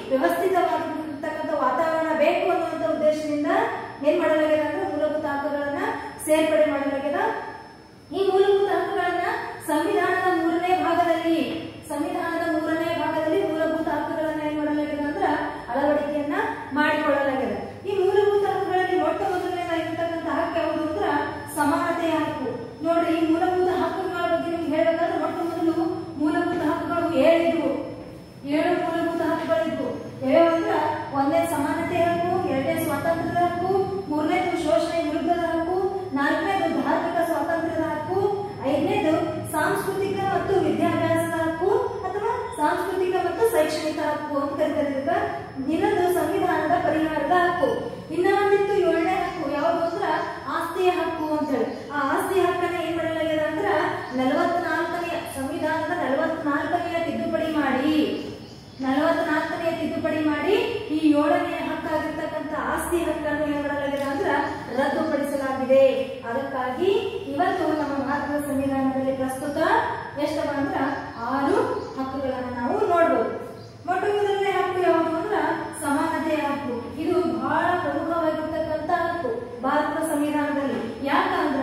ವ್ಯವಸ್ಥಿತವಾಗಿರ್ತಕ್ಕಂಥ ವಾತಾವರಣ ಬೇಕು ಅನ್ನುವಂಥ ಉದ್ದೇಶದಿಂದ ಏನ್ ಮಾಡಲಾಗಿದೆ ಅಂದ್ರೆ ಮೂಲಭೂತ ಹಕ್ಕುಗಳನ್ನ ಸೇರ್ಪಡೆ ಮಾಡಲಾಗಿದೆ ಈ ಮೂಲಭೂತ ಹಕ್ಕುಗಳನ್ನ ಸಂವಿಧಾನದ ಮೂರನೇ ಭಾಗದಲ್ಲಿ ಸಂವಿಧಾನದ ಮೂರನೇ ಭಾಗದಲ್ಲಿ ಮೂಲಭೂತ ಹಕ್ಕುಗಳನ್ನ ಏನ್ ಮಾಡಲಾಗಿದೆ ಅಂದ್ರ ಅಳವಡಿಕೆಯನ್ನ ಮಾಡಿಕೊಳ್ಳಲಾಗಿದೆ ಈ ಮೂಲಭೂತ ಹಕ್ಕುಗಳಲ್ಲಿ ಮೊಟ್ಟ ಮೊದಲನೇದಾಗಿರ್ತಕ್ಕಂಥ ಹಕ್ಕು ಯಾವುದು ಅಂದ್ರ ಸಮಾನತೆಯ ಹಕ್ಕು ನೋಡ್ರಿ ಈ ಮೂಲಭೂತ ಹಕ್ಕುಗಳ ಬಗ್ಗೆ ನಿಮ್ಗೆ ಹೇಳ್ಬೇಕಾದ್ರೆ ಮೊಟ್ಟ ಮೊದಲು ಮೂಲಭೂತ ಹಕ್ಕುಗಳು ಏಳಿದ್ವು ಏಳು ಮೂಲಭೂತ ಹಕ್ಕುಗಳಿದ್ವು ಯಾವ್ಯಾವ ಅಂದ್ರ ಒಂದೇ ಸಮಾನತೆ ಹಕ್ಕು ಎರಡನೇ ಸ್ವಾತಂತ್ರ್ಯದ ಹಕ್ಕು ಮೂರನೇದು ಶೋಷಣೆ ವಿರುದ್ಧದ ಹಕ್ಕು ನಾಲ್ಕನೇದು ಧಾರ್ಮಿಕ ಸ್ವಾತಂತ್ರ್ಯದ ಹಕ್ಕು ಐದನೇದು ಸಾಂಸ್ಕೃತಿಕ ಮತ್ತು ವಿದ್ಯಾಭ್ಯಾಸದ ಹಕ್ಕು ಅಥವಾ ಸಾಂಸ್ಕೃತಿಕ ಮತ್ತು ಶೈಕ್ಷಣಿಕ ಹಕ್ಕು ಅಂತ ಕರೀತಾರೆ ಇದಕ್ಕ ಇನ್ನೊಂದು ಸಂವಿಧಾನದ ಪರಿಹಾರದ ಹಕ್ಕು ಇನ್ನ ಒಂದಿತ್ತು ಏಳನೇ ಹಕ್ಕು ಯಾವುದು ಅಂದ್ರ ಆಸ್ತಿಯ ಹಕ್ಕು ಅಂತ ಹೇಳಿ ಆ ಆಸ್ತಿಯ ಹಕ್ಕನ್ನ ಏನ್ ಮಾಡಲಾಗಿದೆ ಅಂದ್ರ ನಲವತ್ನಾಲ್ಕನೆಯ ಸಂವಿಧಾನದ ನಲವತ್ನಾಲ್ಕನೆಯ ತಿದ್ದುಪಡಿ ಮಾಡಿ ನಲವತ್ನಾಲ್ಕನೆಯ ತಿದ್ದುಪಡಿ ಮಾಡಿ ಈ ಏಳನೇ ಹಕ್ಕಾಗಿರ್ತಕ್ಕಂಥ ಆಸ್ತಿ ಹಕ್ಕನ್ನು ಏನ್ ಮಾಡಲಾಗಿದೆ ಅಂದ್ರ ರದ್ದುಪಡಿಸಲಾಗಿದೆ ಅದಕ್ಕಾಗಿ ಇವತ್ತು ನಮ್ಮ ಭಾರತದ ಸಂವಿಧಾನದಲ್ಲಿ ಪ್ರಸ್ತುತ ಎಷ್ಟವ ಅಂದ್ರ ಆರು ಹಕ್ಕುಗಳನ್ನ ನಾವು ನೋಡ್ಬೋದು ಮೊಟ್ಟ ಮೊದಲನೇ ಹಕ್ಕು ಯಾವುದು ಅಂದ್ರ ಸಮಾನತೆಯ ಹಕ್ಕು ಇದು ಬಹಳ ಪ್ರಮುಖವಾಗಿರ್ತಕ್ಕಂಥ ಹಕ್ಕು ಭಾರತದ ಸಂವಿಧಾನದಲ್ಲಿ ಯಾಕಂದ್ರ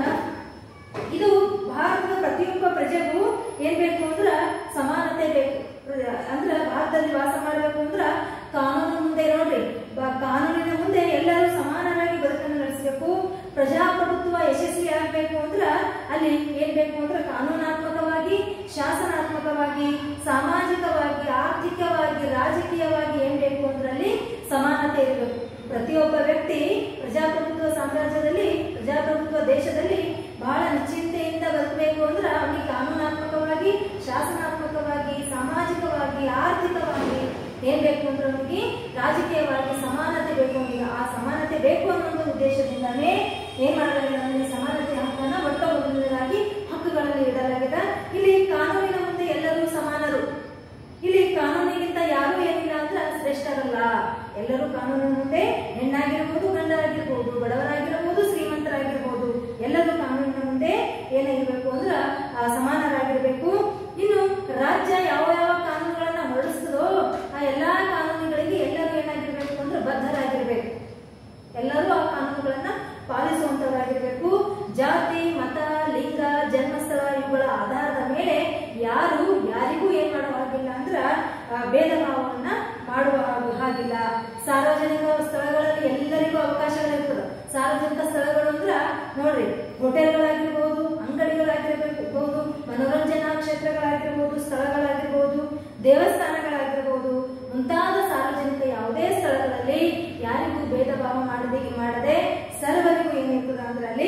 ಇದು ಭಾರತದ ಪ್ರತಿಯೊಬ್ಬ ಪ್ರಜೆಗೂ ಏನ್ ಬೇಕು ಅಂದ್ರ ಸಮಾನತೆ ಬೇಕು ಅಂದ್ರ ಭಾರತದಲ್ಲಿ ವಾಸ ಮಾಡಬೇಕು ಅಂದ್ರ ಕಾನೂನು ಮುಂದೆ ನೋಡ್ರಿ ಬ- ಕಾನೂನಿನ ಮುಂದೆ ಎಲ್ಲರೂ ಸಮಾನರಾಗಿ ಬದುಕನ್ನು ನಡೆಸಬೇಕು ಪ್ರಜಾಪ್ರಭುತ್ವ ಯಶಸ್ವಿ ಆಗ್ಬೇಕು ಅಂದ್ರ ಅಲ್ಲಿ ಏನ್ ಬೇಕು ಅಂದ್ರ ಕಾನೂನಾತ್ಮಕವಾಗಿ ಶಾಸನಾತ್ಮಕವಾಗಿ ಸಾಮಾಜಿಕವಾಗಿ ಆರ್ಥಿಕವಾಗಿ ರಾಜಕೀಯವಾಗಿ ಏನ್ ಬೇಕು ಅಂದ್ರೆ ಅಲ್ಲಿ ಸಮಾನತೆ ಇರಬೇಕು ಪ್ರತಿಯೊಬ್ಬ ವ್ಯಕ್ತಿ ಪ್ರಜಾಪ್ರಭುತ್ವ ಸಾಮ್ರಾಜ್ಯದಲ್ಲಿ ಪ್ರಜಾಪ್ರಭುತ್ವ ದೇಶದಲ್ಲಿ ಬಹಳ ನಿಶ್ಚಿಂತೆಯಿಂದ ಬದುಕಬೇಕು ಅಂದ್ರೆ ಅವನಿಗೆ ಕಾನೂನಾತ್ಮಕವಾಗಿ ಶಾಸನಾತ್ಮಕವಾಗಿ ಸಾಮಾಜಿಕವಾಗಿ ಆರ್ಥಿಕವಾಗಿ ಏನ್ ಬೇಕು ಅಂದ್ರೆ ಅವನಿಗೆ ರಾಜಕೀಯವಾಗಿ ಸಮಾನತೆ ಬೇಕು ಅವನಿಗೆ ಆ ಸಮಾನತೆ ಬೇಕು ಅನ್ನೋ ಒಂದು ಉದ್ದೇಶದಿಂದಾನೇ ಏನ್ ಮಾಡಲಾಗಿದೆ ಅಂದ್ರೆ ಸಮಾನತೆ ಹಕ್ಕನ್ನ ಮೊಟ್ಟ ಮೊದಲನೇದಾಗಿ ಹಕ್ಕುಗಳಲ್ಲಿ ಇಡಲಾಗಿದೆ ಇಲ್ಲಿ ಕಾನೂನಿನ ಮುಂದೆ ಎಲ್ಲರೂ ಸಮಾನರು ಇಲ್ಲಿ ಕಾನೂನಿಗಿಂತ ಯಾರು ಏನಿಲ್ಲ ಅಂದ್ರೆ ಶ್ರೇಷ್ಠರಲ್ಲ ಎಲ್ಲರೂ ಕಾನೂನಿನ ಮುಂದೆ ಹೆಣ್ಣಾಗಿರ್ಬೋದು ಗಂಡರಾಗಿರ್ಬೋದು ಬಡವರಾಗಿರ್ಬೋದು ಶ್ರೀಮಂತರಾಗಿರ್ಬೋದು ಎಲ್ಲರೂ ಕಾನೂನಿನ ಮುಂದೆ ಏನಾಗಿರ್ಬೇಕು ಅಂದ್ರ ಆ, ಸಮಾನರಾಗಿರ್ಬೇಕು ಇನ್ನು ರಾಜ್ಯ ಯಾವ ಯಾವ ಕಾನೂನುಗಳನ್ನ ಹೊರಡಿಸ್ತದೋ ಆ ಎಲ್ಲಾ ಕಾನೂನುಗಳಿಗೆ ಎಲ್ಲರೂ ಏನಾಗಿರ್ಬೇಕು ಅಂದ್ರೆ ಬದ್ಧರಾಗಿರ್ಬೇಕು ಎಲ್ಲರೂ ಆ ಕಾನೂನುಗಳನ್ನ ಪಾಲಿಸುವಂತವರಾಗಿರ್ಬೇಕು ಜಾತಿ ಮತ ಲಿಂಗ ಜನ್ಮಸ್ಥಳ ಇವುಗಳ ಆಧಾರದ ಮೇಲೆ ಯಾರು ಯಾರಿಗೂ ಏನ್ ಮಾಡುವ ಹಾಗಿಲ್ಲ ಅಂದ್ರ ಆ, ಭೇದ ಭಾವವನ್ನ ಮಾಡುವ ಹಾಗೆ- ಹಾಗಿಲ್ಲ ಸಾರ್ವಜನಿಕ ಸ್ಥಳಗಳಲ್ಲಿ ಎಲ್ಲರಿಗೂ ಅವಕಾಶಗಳಿರ್ತದೆ ಸಾರ್ವಜನಿಕ ಸ್ಥಳಗಳು ಅಂದ್ರ ನೋಡ್ರಿ ಹೋಟೆಲ್ಗಳಾಗಿರ್ಬೋದು ಅಂಗಡಿಗಳಾಗಿರ್ಬಹುದು ಮನೋರಂಜನಾ ಕ್ಷೇತ್ರಗಳಾಗಿರ್ಬೋದು ಸ್ಥಳಗಳಾಗಿರ್ಬೋದು ದೇವಸ್ಥಾನಗಳಾಗಿರ್ಬೋದು ಮುಂತಾದ ಸಾರ್ವಜನಿಕ ಯಾವುದೇ ಸ್ಥಳಗಳಲ್ಲಿ ಯಾರಿಗೂ ಭೇದ ಭಾವ ಮಾಡದೆ ಮಾಡದೆ ಸರ್ವರಿಗೂ ಏನಿರ್ತದ ಅಂದ್ರೆ ಅಲ್ಲಿ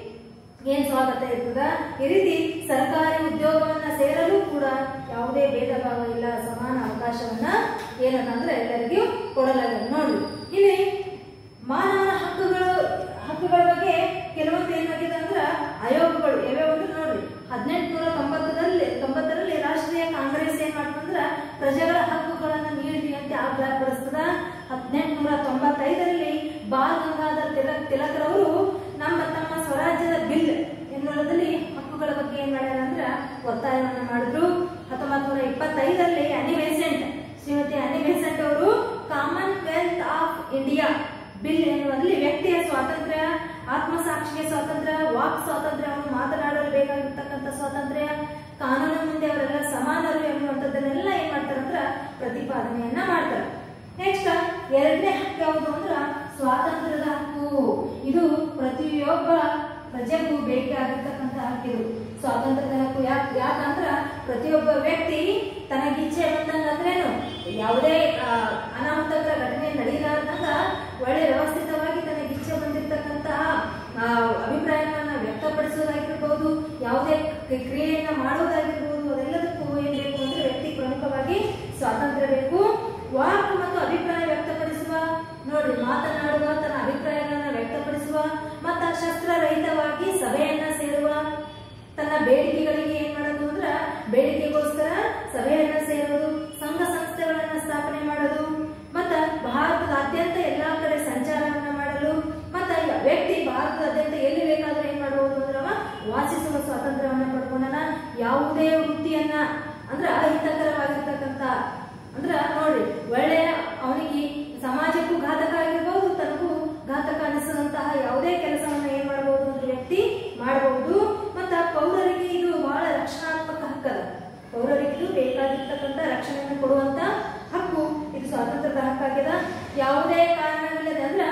ಏನ್ ಸ್ವಾಗತ ಇರ್ತದ ಈ ರೀತಿ ಸರ್ಕಾರಿ ಉದ್ಯೋಗವನ್ನ ಸೇರಲು ಕೂಡ ಯಾವುದೇ ಭೇದ ಭಾವ ಇಲ್ಲ ಸಮಾನ ಅವಕಾಶವನ್ನ ಏನದ ಅಂದ್ರೆ ಎಲ್ಲರಿಗೂ ಕೊಡಲಾಗಿದೆ ನೋಡಿ ಇಲ್ಲಿ ಮಾನವನ ಹಕ್ಕುಗಳು ಹಕ್ಕುಗಳ ಬಗ್ಗೆ ಕೆಲವೊಂದು ಏನಾಗಿದೆ ಅಂದ್ರ ಆಯೋಗಗಳು ಯಾವ್ಯಾವ ಅಂದ್ರೆ ನೋಡ್ರಿ ಹದಿನೆಂಟುನೂರ ತೊಂಬತ್ತರಲ್ಲಿ ತೊಂಬತ್ತರಲ್ಲಿ ರಾಷ್ಟ್ರೀಯ ಕಾಂಗ್ರೆಸ್ ಏನ್ ಮಾಡ್ತಂದ್ರ ಪ್ರಜೆಗಳ ಹಕ್ಕುಗಳನ್ನ ನೀಡಿ ಅಂತ ಆಗ್ರಹಪಡಿಸ್ತದ ಹದಿನೆಂಟುನೂರ ತೊಂಬತ್ತೈದರಲ್ಲಿ ಬಾಲ್ ಗಂಗಾಧರ್ ತಿಲಕ್ ತಿಲಕ್ರವರು ನಮ್ಮ ತಮ್ಮ ಸ್ವರಾಜ್ಯದ ಬಿಲ್ ಎನ್ನುವುದರಲ್ಲಿ ಹಕ್ಕುಗಳ ಬಗ್ಗೆ ಏನ್ ಮಾಡ್ಯಾರ ಅಂದ್ರ ಒತ್ತಾಯವನ್ನ ಮಾಡಿದ್ರು ಹತ್ತೊಂಬತ್ ನೂರ ಇಪ್ಪತ್ತೈದರಲ್ಲಿ Annie Besant Shrimati Annie Besant ಅವರು commonwealth of India bill ಎನ್ನುವಲ್ಲಿ ವ್ಯಕ್ತಿಯ ಸ್ವಾತಂತ್ರ್ಯ ಆತ್ಮಸಾಕ್ಷಿಗೆ ಸ್ವಾತಂತ್ರ್ಯ ವಾಕ್ ಸ್ವಾತಂತ್ರ್ಯವನ್ನು ಮಾತನಾಡಲು ಬೇಕಾಗಿರ್ತಕ್ಕಂಥ ಸ್ವಾತಂತ್ರ್ಯ ಕಾನೂನು ಮುಂದೆ ಅವರೆಲ್ಲ ಸಮಾನರು ಎನ್ನುವಂಥದ್ದನ್ನೆಲ್ಲ ಏನ್ ಮಾಡ್ತಾರಂದ್ರ ಪ್ರತಿಪಾದನೆಯನ್ನ ಮಾಡ್ತಾರೆ ನೆಕ್ಸ್ಟ್ ಎರಡನೇ ಹಕ್ಕು ಯಾವುದು ಅಂದ್ರ ಸ್ವಾತಂತ್ರ್ಯದ ಹಕ್ಕು ಇದು ಪ್ರತಿಯೊಬ್ಬ ಪ್ರಜೆಗೂ ಬೇಕಾಗಿರ್ತಕ್ಕಂಥ ಹಕ್ಕಿದು ಸ್ವಾತಂತ್ರ್ಯದ ಹಕ್ಕು ಯಾಕೆ ಯಾಕಂದ್ರ ಪ್ರತಿಯೊಬ್ಬ ವ್ಯಕ್ತಿ ತನಗಿಚ್ಛೆ ಬಂದಂಗ ಅಂದ್ರೇನು ಯಾವುದೇ ಆ, ಅನಾಹುತಕರ ಘಟನೆ ನಡೆಯಲಾರ್ದಂಗ ಒಳ್ಳೆ ವ್ಯವಸ್ಥಿತವಾಗಿ ತನಗಿಚ್ಛೆ ಬಂದಿರತಕ್ಕಂತಹ ಆ, ಅಭಿಪ್ರಾಯವನ್ನ ವ್ಯಕ್ತಪಡಿಸೋದಾಗಿರ್ಬೋದು ಯಾವುದೇ ಕ್ರಿ- ಕ್ರಿಯೆಯನ್ನ ಮಾಡೋದಾಗಿರ್ಬೋದು ಅದೆಲ್ಲದಕ್ಕೂ ಏನ್ ಬೇಕು ಅಂದ್ರೆ ವ್ಯಕ್ತಿ ಪ್ರಮುಖವಾಗಿ ಸ್ವಾತಂತ್ರ್ಯ ಬೇಕು ವಾಕ್ ಮತ್ತು ಅಭಿಪ್ರಾಯ ವ್ಯಕ್ತಪಡಿಸುವ ನೋಡ್ರಿ ಮಾತನಾಡುವ ತನ್ನ ಅಭಿಪ್ರಾಯಗಳನ್ನ ವ್ಯಕ್ತಪಡಿಸುವ ಮತ್ತ ಶಸ್ತ್ರರಹಿತವಾಗಿ ಸಭೆಯನ್ನ ಸೇರುವ ತನ್ನ ಬೇಡಿಕೆಗಳಿಗೆ ಏನ್ ಮಾಡೋದು ಅಂದ್ರ ಬೇಡಿಕೆಗೋಸ್ಕರ ಸಭೆಯನ್ನ ಸೇರೋದು ಸಂಘ ಸಂಸ್ಥೆಗಳನ್ನ ಸ್ಥಾಪನೆ ಮಾಡೋದು ಮತ್ತ ಭಾರತದಾದ್ಯಂತ ಎಲ್ಲಾ ಕಡೆ ಸಂಚಾರವನ್ನ ಮಾಡಲು ಮತ್ತ ಈಗ ವ್ಯಕ್ತಿ ಭಾರತದಾದ್ಯಂತ ಎಲ್ಲಿ ಬೇಕಾದ್ರೂ ಏನ್ ಮಾಡಬಹುದು ಅಂದ್ರೆ ಅವ ವಾಸಿಸುವ ಸ್ವಾತಂತ್ರ್ಯವನ್ನ ಪಡ್ಕೊಂಡನ ಯಾವುದೇ ವೃತ್ತಿಯನ್ನ ಅಂದ್ರೆ ಅಹಿತಕರವಾಗಿರ್ತಕ್ಕಂಥ ಅಂದ್ರ ನೋಡ್ರಿ ಒಳ್ಳೆಯ ಅವನಿಗೆ ಸಮಾಜಕ್ಕೂ ಘಾತಕ ಆಗಿರ್ಬೋದು ತನಗೂ ಘಾತಕ ಅನಿಸದಂತಹ ಯಾವುದೇ ಕೆಲಸವನ್ನ ಏನ್ ಮಾಡಬಹುದು ಅಂದ್ರೆ ವ್ಯಕ್ತಿ ಮಾಡಬಹುದು ಮತ್ತ ಪೌರರಿಗೆ ಇದು ಬಹಳ ರಕ್ಷಣಾತ್ಮಕ ಹಕ್ಕದ ಪೌರರಿಗೂ ಬೇಕಾಗಿರ್ತಕ್ಕಂಥ ರಕ್ಷಣೆಯನ್ನು ಕೊಡುವಂತ ಹಕ್ಕು ಇದು ಸ್ವಾತಂತ್ರ್ಯದ ಹಕ್ಕಾಗ್ಯದ ಯಾವುದೇ ಕಾರಣವಿಲ್ಲದೆ ಅಂದ್ರ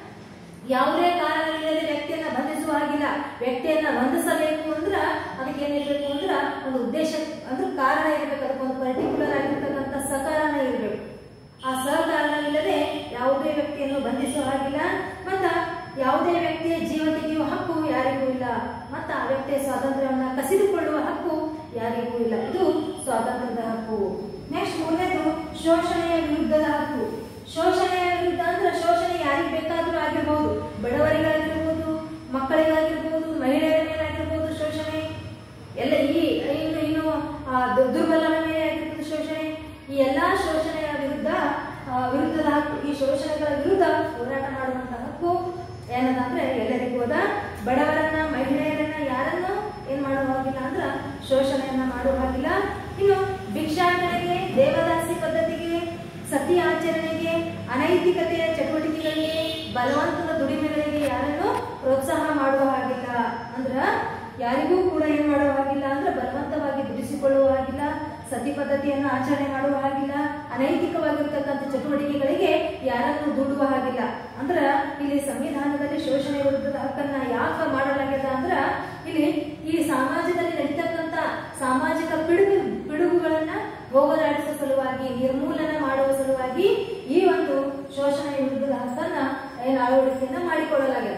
ಯಾವುದೇ ಕಾರಣವಿಲ್ಲದೆ ವ್ಯಕ್ತಿಯನ್ನ ಬಂಧಿಸುವ ಹಾಗಿಲ್ಲ ವ್ಯಕ್ತಿಯನ್ನ ಬಂಧಿಸಬೇಕು ಅಂದ್ರ ಅದಕ್ಕೆ ಏನಿರ್ಬೇಕು ಅಂದ್ರ ಒಂದು ಉದ್ದೇಶ ಅಂದ್ರೆ ಕಾರಣ ಇರ್ಬೇಕು ಅದಕ್ಕೆ ಒಂದು ಪರ್ಟಿಕ್ಯುಲರ್ ಆಗಿರ್ತಕ್ಕಂಥ ಸಕಾರಣ ಇರಬೇಕು ಆ ಸಹಕಾರಣವಿಲ್ಲದೆ ಯಾವುದೇ ವ್ಯಕ್ತಿಯನ್ನು ಬಂಧಿಸುವ ಹಾಗಿಲ್ಲ ಮತ್ತ ಯಾವುದೇ ವ್ಯಕ್ತಿಯ ಜೀವ ತೆಗೆಯುವ ಹಕ್ಕು ಯಾರಿಗೂ ಇಲ್ಲ ಮತ್ತ ಆ ವ್ಯಕ್ತಿಯ ಸ್ವಾತಂತ್ರ್ಯವನ್ನ ಕಸಿದುಕೊಳ್ಳುವ ಹಕ್ಕು ಯಾರಿಗೂ ಇಲ್ಲ ಇದು ಸ್ವಾತಂತ್ರ್ಯದ ಹಕ್ಕು ನೆಕ್ಸ್ಟ್ ಮೂರನೇದು ಶೋಷಣೆಯ ವಿರುದ್ಧದ ಹಕ್ಕು ಶೋಷಣೆಯ ವಿರುದ್ಧ ಅಂದ್ರೆ ಶೋಷಣೆ ಯಾರಿಗೆ ಬೇಕಾದ್ರೂ ಆಗಿರ್ಬೋದು ಬಡವರಿಗಾಗಿರ್ಬೋದು ಮಕ್ಕಳಿಗಾಗಿರ್ಬೋದು ಮಹಿಳೆಯರ ಮೇಲಾಗಿರ್ಬೋದು ಶೋಷಣೆ ಎಲ್ಲ ಈ ಇನ್ನು ಇನ್ನು ಆ, ದು- ದುರ್ಬಲರ ಮೇಲೆ ಆಗಿರ್ಬೋದು ಶೋಷಣೆ ಈ ಎಲ್ಲಾ ಶೋಷಣೆಯ ವಿರುದ್ಧ ಆ, ವಿರುದ್ಧದ ಹಕ್ಕು ಈ ಶೋಷಣೆಗಳ ವಿರುದ್ಧ ಹೋರಾಟ ಮಾಡುವಂತಹ ಹಕ್ಕು ಏನದಂದ್ರೆ ಎಲ್ಲರಿಗೂ ಅದ ಬಡವರನ್ನ ಮಹಿಳೆಯರನ್ನ ಯಾರನ್ನು ಏನ್ ಮಾಡುವ ಹಾಗಿಲ್ಲ ಅಂದ್ರ ಶೋಷಣೆಯನ್ನ ಮಾಡುವ ಹಾಗಿಲ್ಲ ಇನ್ನು ಭಿಕ್ಷಾಟನೆಗೆ ದೇವದಾಸಿ ಪದ್ಧತಿಗೆ ಸತಿ ಆಚರಣೆಗೆ ಅನೈತಿಕತೆಯ ಚಟುವಟಿಕೆಗಳಿಗೆ ಬಲವಂತದ ದುಡಿಮೆಗಳಿಗೆ ಯಾರನ್ನು ಪ್ರೋತ್ಸಾಹ ಮಾಡುವ ಹಾಗಿಲ್ಲ ಅಂದ್ರ ಯಾರಿಗೂ ಕೂಡ ಏನ್ ಮಾಡುವ ಹಾಗಿಲ್ಲ ಅಂದ್ರೆ ಬಲವಂತವಾಗಿ ದುಡಿಸಿಕೊಳ್ಳುವ ಹಾಗಿಲ್ಲ ಸತಿ ಪದ್ಧತಿಯನ್ನು ಆಚರಣೆ ಮಾಡುವ ಹಾಗಿಲ್ಲ ಅನೈತಿಕವಾಗಿರ್ತಕ್ಕಂಥ ಚಟುವಟಿಕೆಗಳಿಗೆ ಯಾರನ್ನು ದುಡುವ ಹಾಗಿಲ್ಲ ಅಂದ್ರ ಇಲ್ಲಿ ಸಂವಿಧಾನದಲ್ಲಿ ಶೋಷಣೆ ವಿರುದ್ಧದ ಹಕ್ಕನ್ನ ಯಾಕ ಮಾಡಲಾಗ್ಯದ ಅಂದ್ರ ಇಲ್ಲಿ ಈ ಸಮಾಜದಲ್ಲಿ ನಡೀತಕ್ಕಂಥ ಸಾಮಾಜಿಕ ಪಿಡುಗು ಪಿಡುಗುಗಳನ್ನ ಹೋಗಲಾಡಿಸುವ ಸಲುವಾಗಿ ನಿರ್ಮೂಲನ ಮಾಡುವ ಸಲುವಾಗಿ ಈ ಒಂದು ಶೋಷಣೆ ವಿರುದ್ಧದ ಹಕ್ಕನ್ನ ಏನು ಅಳವಡಿಕೆಯನ್ನ ಮಾಡಿಕೊಳ್ಳಲಾಗಿದೆ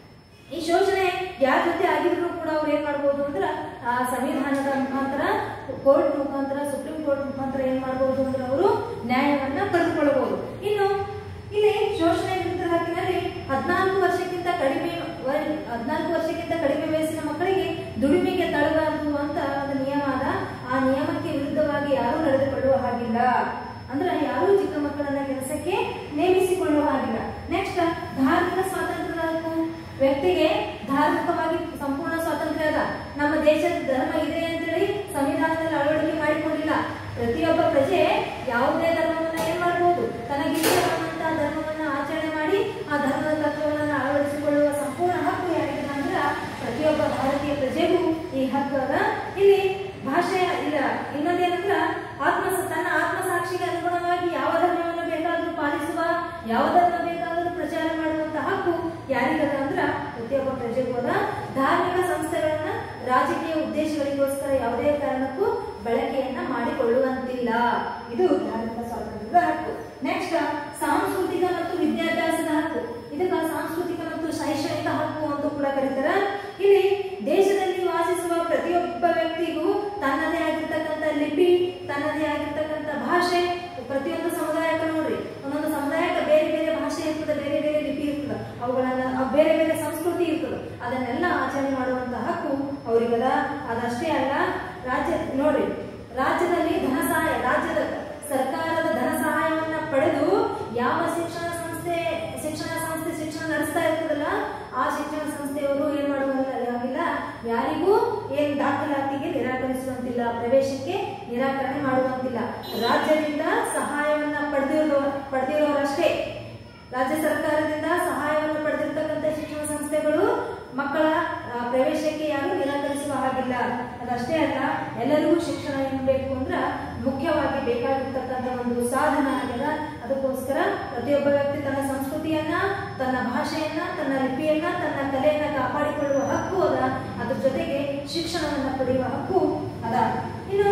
ಈ ಶೋಷಣೆ ಯಾರ ಜೊತೆ ಆಗಿದ್ರು ಕೂಡ ಅವ್ರು ಏನ್ ಮಾಡ್ಬೋದು ಅಂದ್ರ ಆ ಸಂವಿಧಾನದ ಮುಖಾಂತರ ಕೋರ್ಟ್ ಮುಖಾಂತರ ಸುಪ್ರೀಂ ಕೋರ್ಟ್ ಮುಖಾಂತರ ಏನ್ ಮಾಡ್ಬೋದು ಅಂದ್ರೆ ಅವರು ನ್ಯಾಯವನ್ನ ಪಡೆದುಕೊಳ್ಳಬಹುದು ಇನ್ನು ಇಲ್ಲಿ ಶೋಷಣೆ ವಿರುದ್ಧ ಹಕ್ಕಿನಲ್ಲಿ ಹದಿನಾಲ್ಕು ವರ್ಷಕ್ಕಿಂತ ಕಡಿಮೆ ಹದಿನಾಲ್ಕು ವರ್ಷಕ್ಕಿಂತ ಕಡಿಮೆ ವಯಸ್ಸಿನ ಮಕ್ಕಳಿಗೆ ದುಡಿಮೆಗೆ ತಳಬಾರದು ಅಂತ ಒಂದು ನಿಯಮ ಅದ ಆ ನಿಯಮಕ್ಕೆ ವಿರುದ್ಧವಾಗಿ ಯಾರೂ ನಡೆದುಕೊಳ್ಳುವ ಹಾಗಿಲ್ಲ ಅಂದ್ರೆ ಯಾರೂ ಚಿಕ್ಕ ಮಕ್ಕಳನ್ನ ಕೆಲಸಕ್ಕೆ ನೇಮಿಸಿಕೊಳ್ಳುವ ಹಾಗಿಲ್ಲ ನೆಕ್ಸ್ಟ್ ಧಾರ್ಮಿಕ ಸ್ವಾತಂತ್ರ್ಯದ ಹಕ್ಕು ವ್ಯಕ್ತಿಗೆ ಧಾರ್ಮಿಕವಾಗಿ ಸಂಪೂರ್ಣ ಸ್ವಾತಂತ್ರ್ಯ ಅದ ನಮ್ಮ ದೇಶದ ಧರ್ಮ ಇದೆ ಅಂತೇಳಿ ಸಂವಿಧಾನದಲ್ಲಿ ಅಳವಡಿಕೆ ಮಾಡಿಕೊಂಡಿಲ್ಲ ಪ್ರತಿಯೊಬ್ಬ ಪ್ರಜೆ ಯಾವುದೇ ಧರ್ಮವನ್ನ ಏನ್ ಮಾಡಬಹುದು ತನಗಿಷ್ಟವಾದಂತ ಧರ್ಮವನ್ನ ಆಚರಣೆ ಮಾಡಿ ಆ ಧರ್ಮದ ತತ್ವವನ್ನ ಅಳವಡಿಸಿಕೊಳ್ಳುವ ಸಂಪೂರ್ಣ ಹಕ್ಕು ಯಾರಿಗಿದೆ ಅಂದ್ರೆ ಪ್ರತಿಯೊಬ್ಬ ಭಾರತೀಯ ಪ್ರಜೆಗೂ ಈ ಹಕ್ಕು ಅದ ಇಲ್ಲಿ ಭಾಷೆ ಇಲ್ಲ ಇನ್ನೊಂದೇನಂದ್ರ ಆತ್ಮ ತನ್ನ ಆತ್ಮಸಾಕ್ಷಿಗೆ ಅನುಗುಣವಾಗಿ ಯಾವ ಧರ್ಮವನ್ನು ಬೇಕಾದರೂ ಪಾಲಿಸುವ ಯಾವ ಧರ್ಮ ಬೇಕಾದರೂ ಪ್ರಚಾರ ಮಾಡುವಂತ ಹಕ್ಕು ಯಾರಿಗದ ಅಂದ್ರ ಪ್ರತಿಯೊಬ್ಬ ಪ್ರಜೆಗೂ ಅದ ಧಾರ್ಮಿಕ ಸಂಸ್ಥೆಗಳನ್ನ ರಾಜಕೀಯ ಉದ್ದೇಶಗಳಿಗೋಸ್ಕರ ಯಾವುದೇ ಕಾರಣಕ್ಕೂ ಬಳಕೆಯನ್ನ ಮಾಡಿಕೊಳ್ಳುವಂತಿಲ್ಲ ಇದು ಧಾರ್ಮಿಕ ಸ್ವಾತಂತ್ರ್ಯದ ಹಕ್ಕು ನೆಕ್ಸ್ಟ್ ಸಾಂಸ್ಕೃತಿಕ ಮತ್ತು ವಿದ್ಯಾಭ್ಯಾಸದ ಹಕ್ಕು ಇದಕ್ಕ ಸಾಂಸ್ಕೃತಿಕ ಮತ್ತು ಶೈಕ್ಷಣಿಕ ಹಕ್ಕು ಅಂತ ಕೂಡ ಕರೀತಾರ ಇಲ್ಲಿ ದೇಶದಲ್ಲಿ ವಾಸಿಸುವ ಪ್ರತಿಯೊಬ್ಬ ವ್ಯಕ್ತಿಗೂ ತನ್ನದೇ ಆಗಿರ್ತಕ್ಕಂಥ ಲಿಪಿ ತನ್ನದೇ ಆಗಿರ್ತಕ್ಕಂಥ ಭಾಷೆ ಪ್ರತಿಯೊಂದು ಸಮುದಾಯಕ್ಕೆ ನೋಡ್ರಿ ಒಂದೊಂದು ಸಮುದಾಯಕ್ಕೆ ಬೇರೆ ಬೇರೆ ಭಾಷೆ ಇರ್ತದೆ ಬೇರೆ ಬೇರೆ ಲಿಪಿ ಇರ್ತದೆ ಅವುಗಳನ್ನ ಆ ಬೇರೆ ಬೇರೆ ಸಂಸ್ಕೃತಿ ಇರ್ತದೆ ಅದನ್ನೆಲ್ಲ ಆಚರಣೆ ಮಾಡುವಂತ ಹಕ್ಕು ಅವರಿಗದ ಅದಷ್ಟೇ ಅಲ್ಲ ರಾಜ್ಯ ನೋಡ್ರಿ ರಾಜ್ಯದಲ್ಲಿ ಧನ ಸಹಾಯ ರಾಜ್ಯದ ಸರ್ಕಾರದ ಧನ ಸಹಾಯವನ್ನ ಪಡೆದು ಯಾವ ಶಿಕ್ಷಣ ಸಂಸ್ಥೆ ಶಿಕ್ಷಣ ಸಂಸ್ಥೆ ಶಿಕ್ಷಣ ನಡೆಸ್ತಾ ಇರ್ತದಲ್ಲ ಆ ಶಿಕ್ಷಣ ಸಂಸ್ಥೆಯವರು ಏನ್ ಮಾಡುವಂತಿಲ್ಲ ಯಾರಿಗೂ ಏನ್ ದಾಖಲಾತಿಗೆ ನಿರಾಕರಿಸುವಂತಿಲ್ಲ ಪ್ರವೇಶಕ್ಕೆ ನಿರಾಕರಣೆ ಮಾಡುವಂತಿಲ್ಲ ರಾಜ್ಯದಿಂದ ಸಹಾಯವನ್ನ ಪಡೆದಿರೋ ಪಡೆದಿರೋರಷ್ಟೇ ರಾಜ್ಯ ಸರ್ಕಾರದಿಂದ ಸಹಾಯವನ್ನು ಪಡೆದಿರ್ತಕ್ಕಂಥ ಶಿಕ್ಷಣ ಸಂಸ್ಥೆಗಳು ಮಕ್ಕಳ ಆ, ಪ್ರವೇಶಕ್ಕೆ ಯಾರು ನಿರಾಕರಿಸುವ ಹಾಗಿಲ್ಲ ಅದಷ್ಟೇ ಅಲ್ಲ ಎಲ್ಲರಿಗೂ ಶಿಕ್ಷಣ ಏನ್ ಬೇಕು ಅಂದ್ರ ಮುಖ್ಯವಾಗಿ ಬೇಕಾಗಿರ್ತಕ್ಕಂಥ ಒಂದು ಸಾಧನ ಆಗ್ಯದ ಅದಕ್ಕೋಸ್ಕರ ಪ್ರತಿಯೊಬ್ಬ ವ್ಯಕ್ತಿ ತನ್ನ ಸಂಸ್ಕೃತಿಯನ್ನ ತನ್ನ ಭಾಷೆಯನ್ನ ತನ್ನ ಲಿಪಿಯನ್ನ ತನ್ನ ಕಲೆಯನ್ನ ಕಾಪಾಡಿಕೊಳ್ಳುವ ಹಕ್ಕು ಅದ ಅದ್ರ ಜೊತೆಗೆ ಶಿಕ್ಷಣವನ್ನ ಪಡೆಯುವ ಹಕ್ಕು ಅದ ಇನ್ನು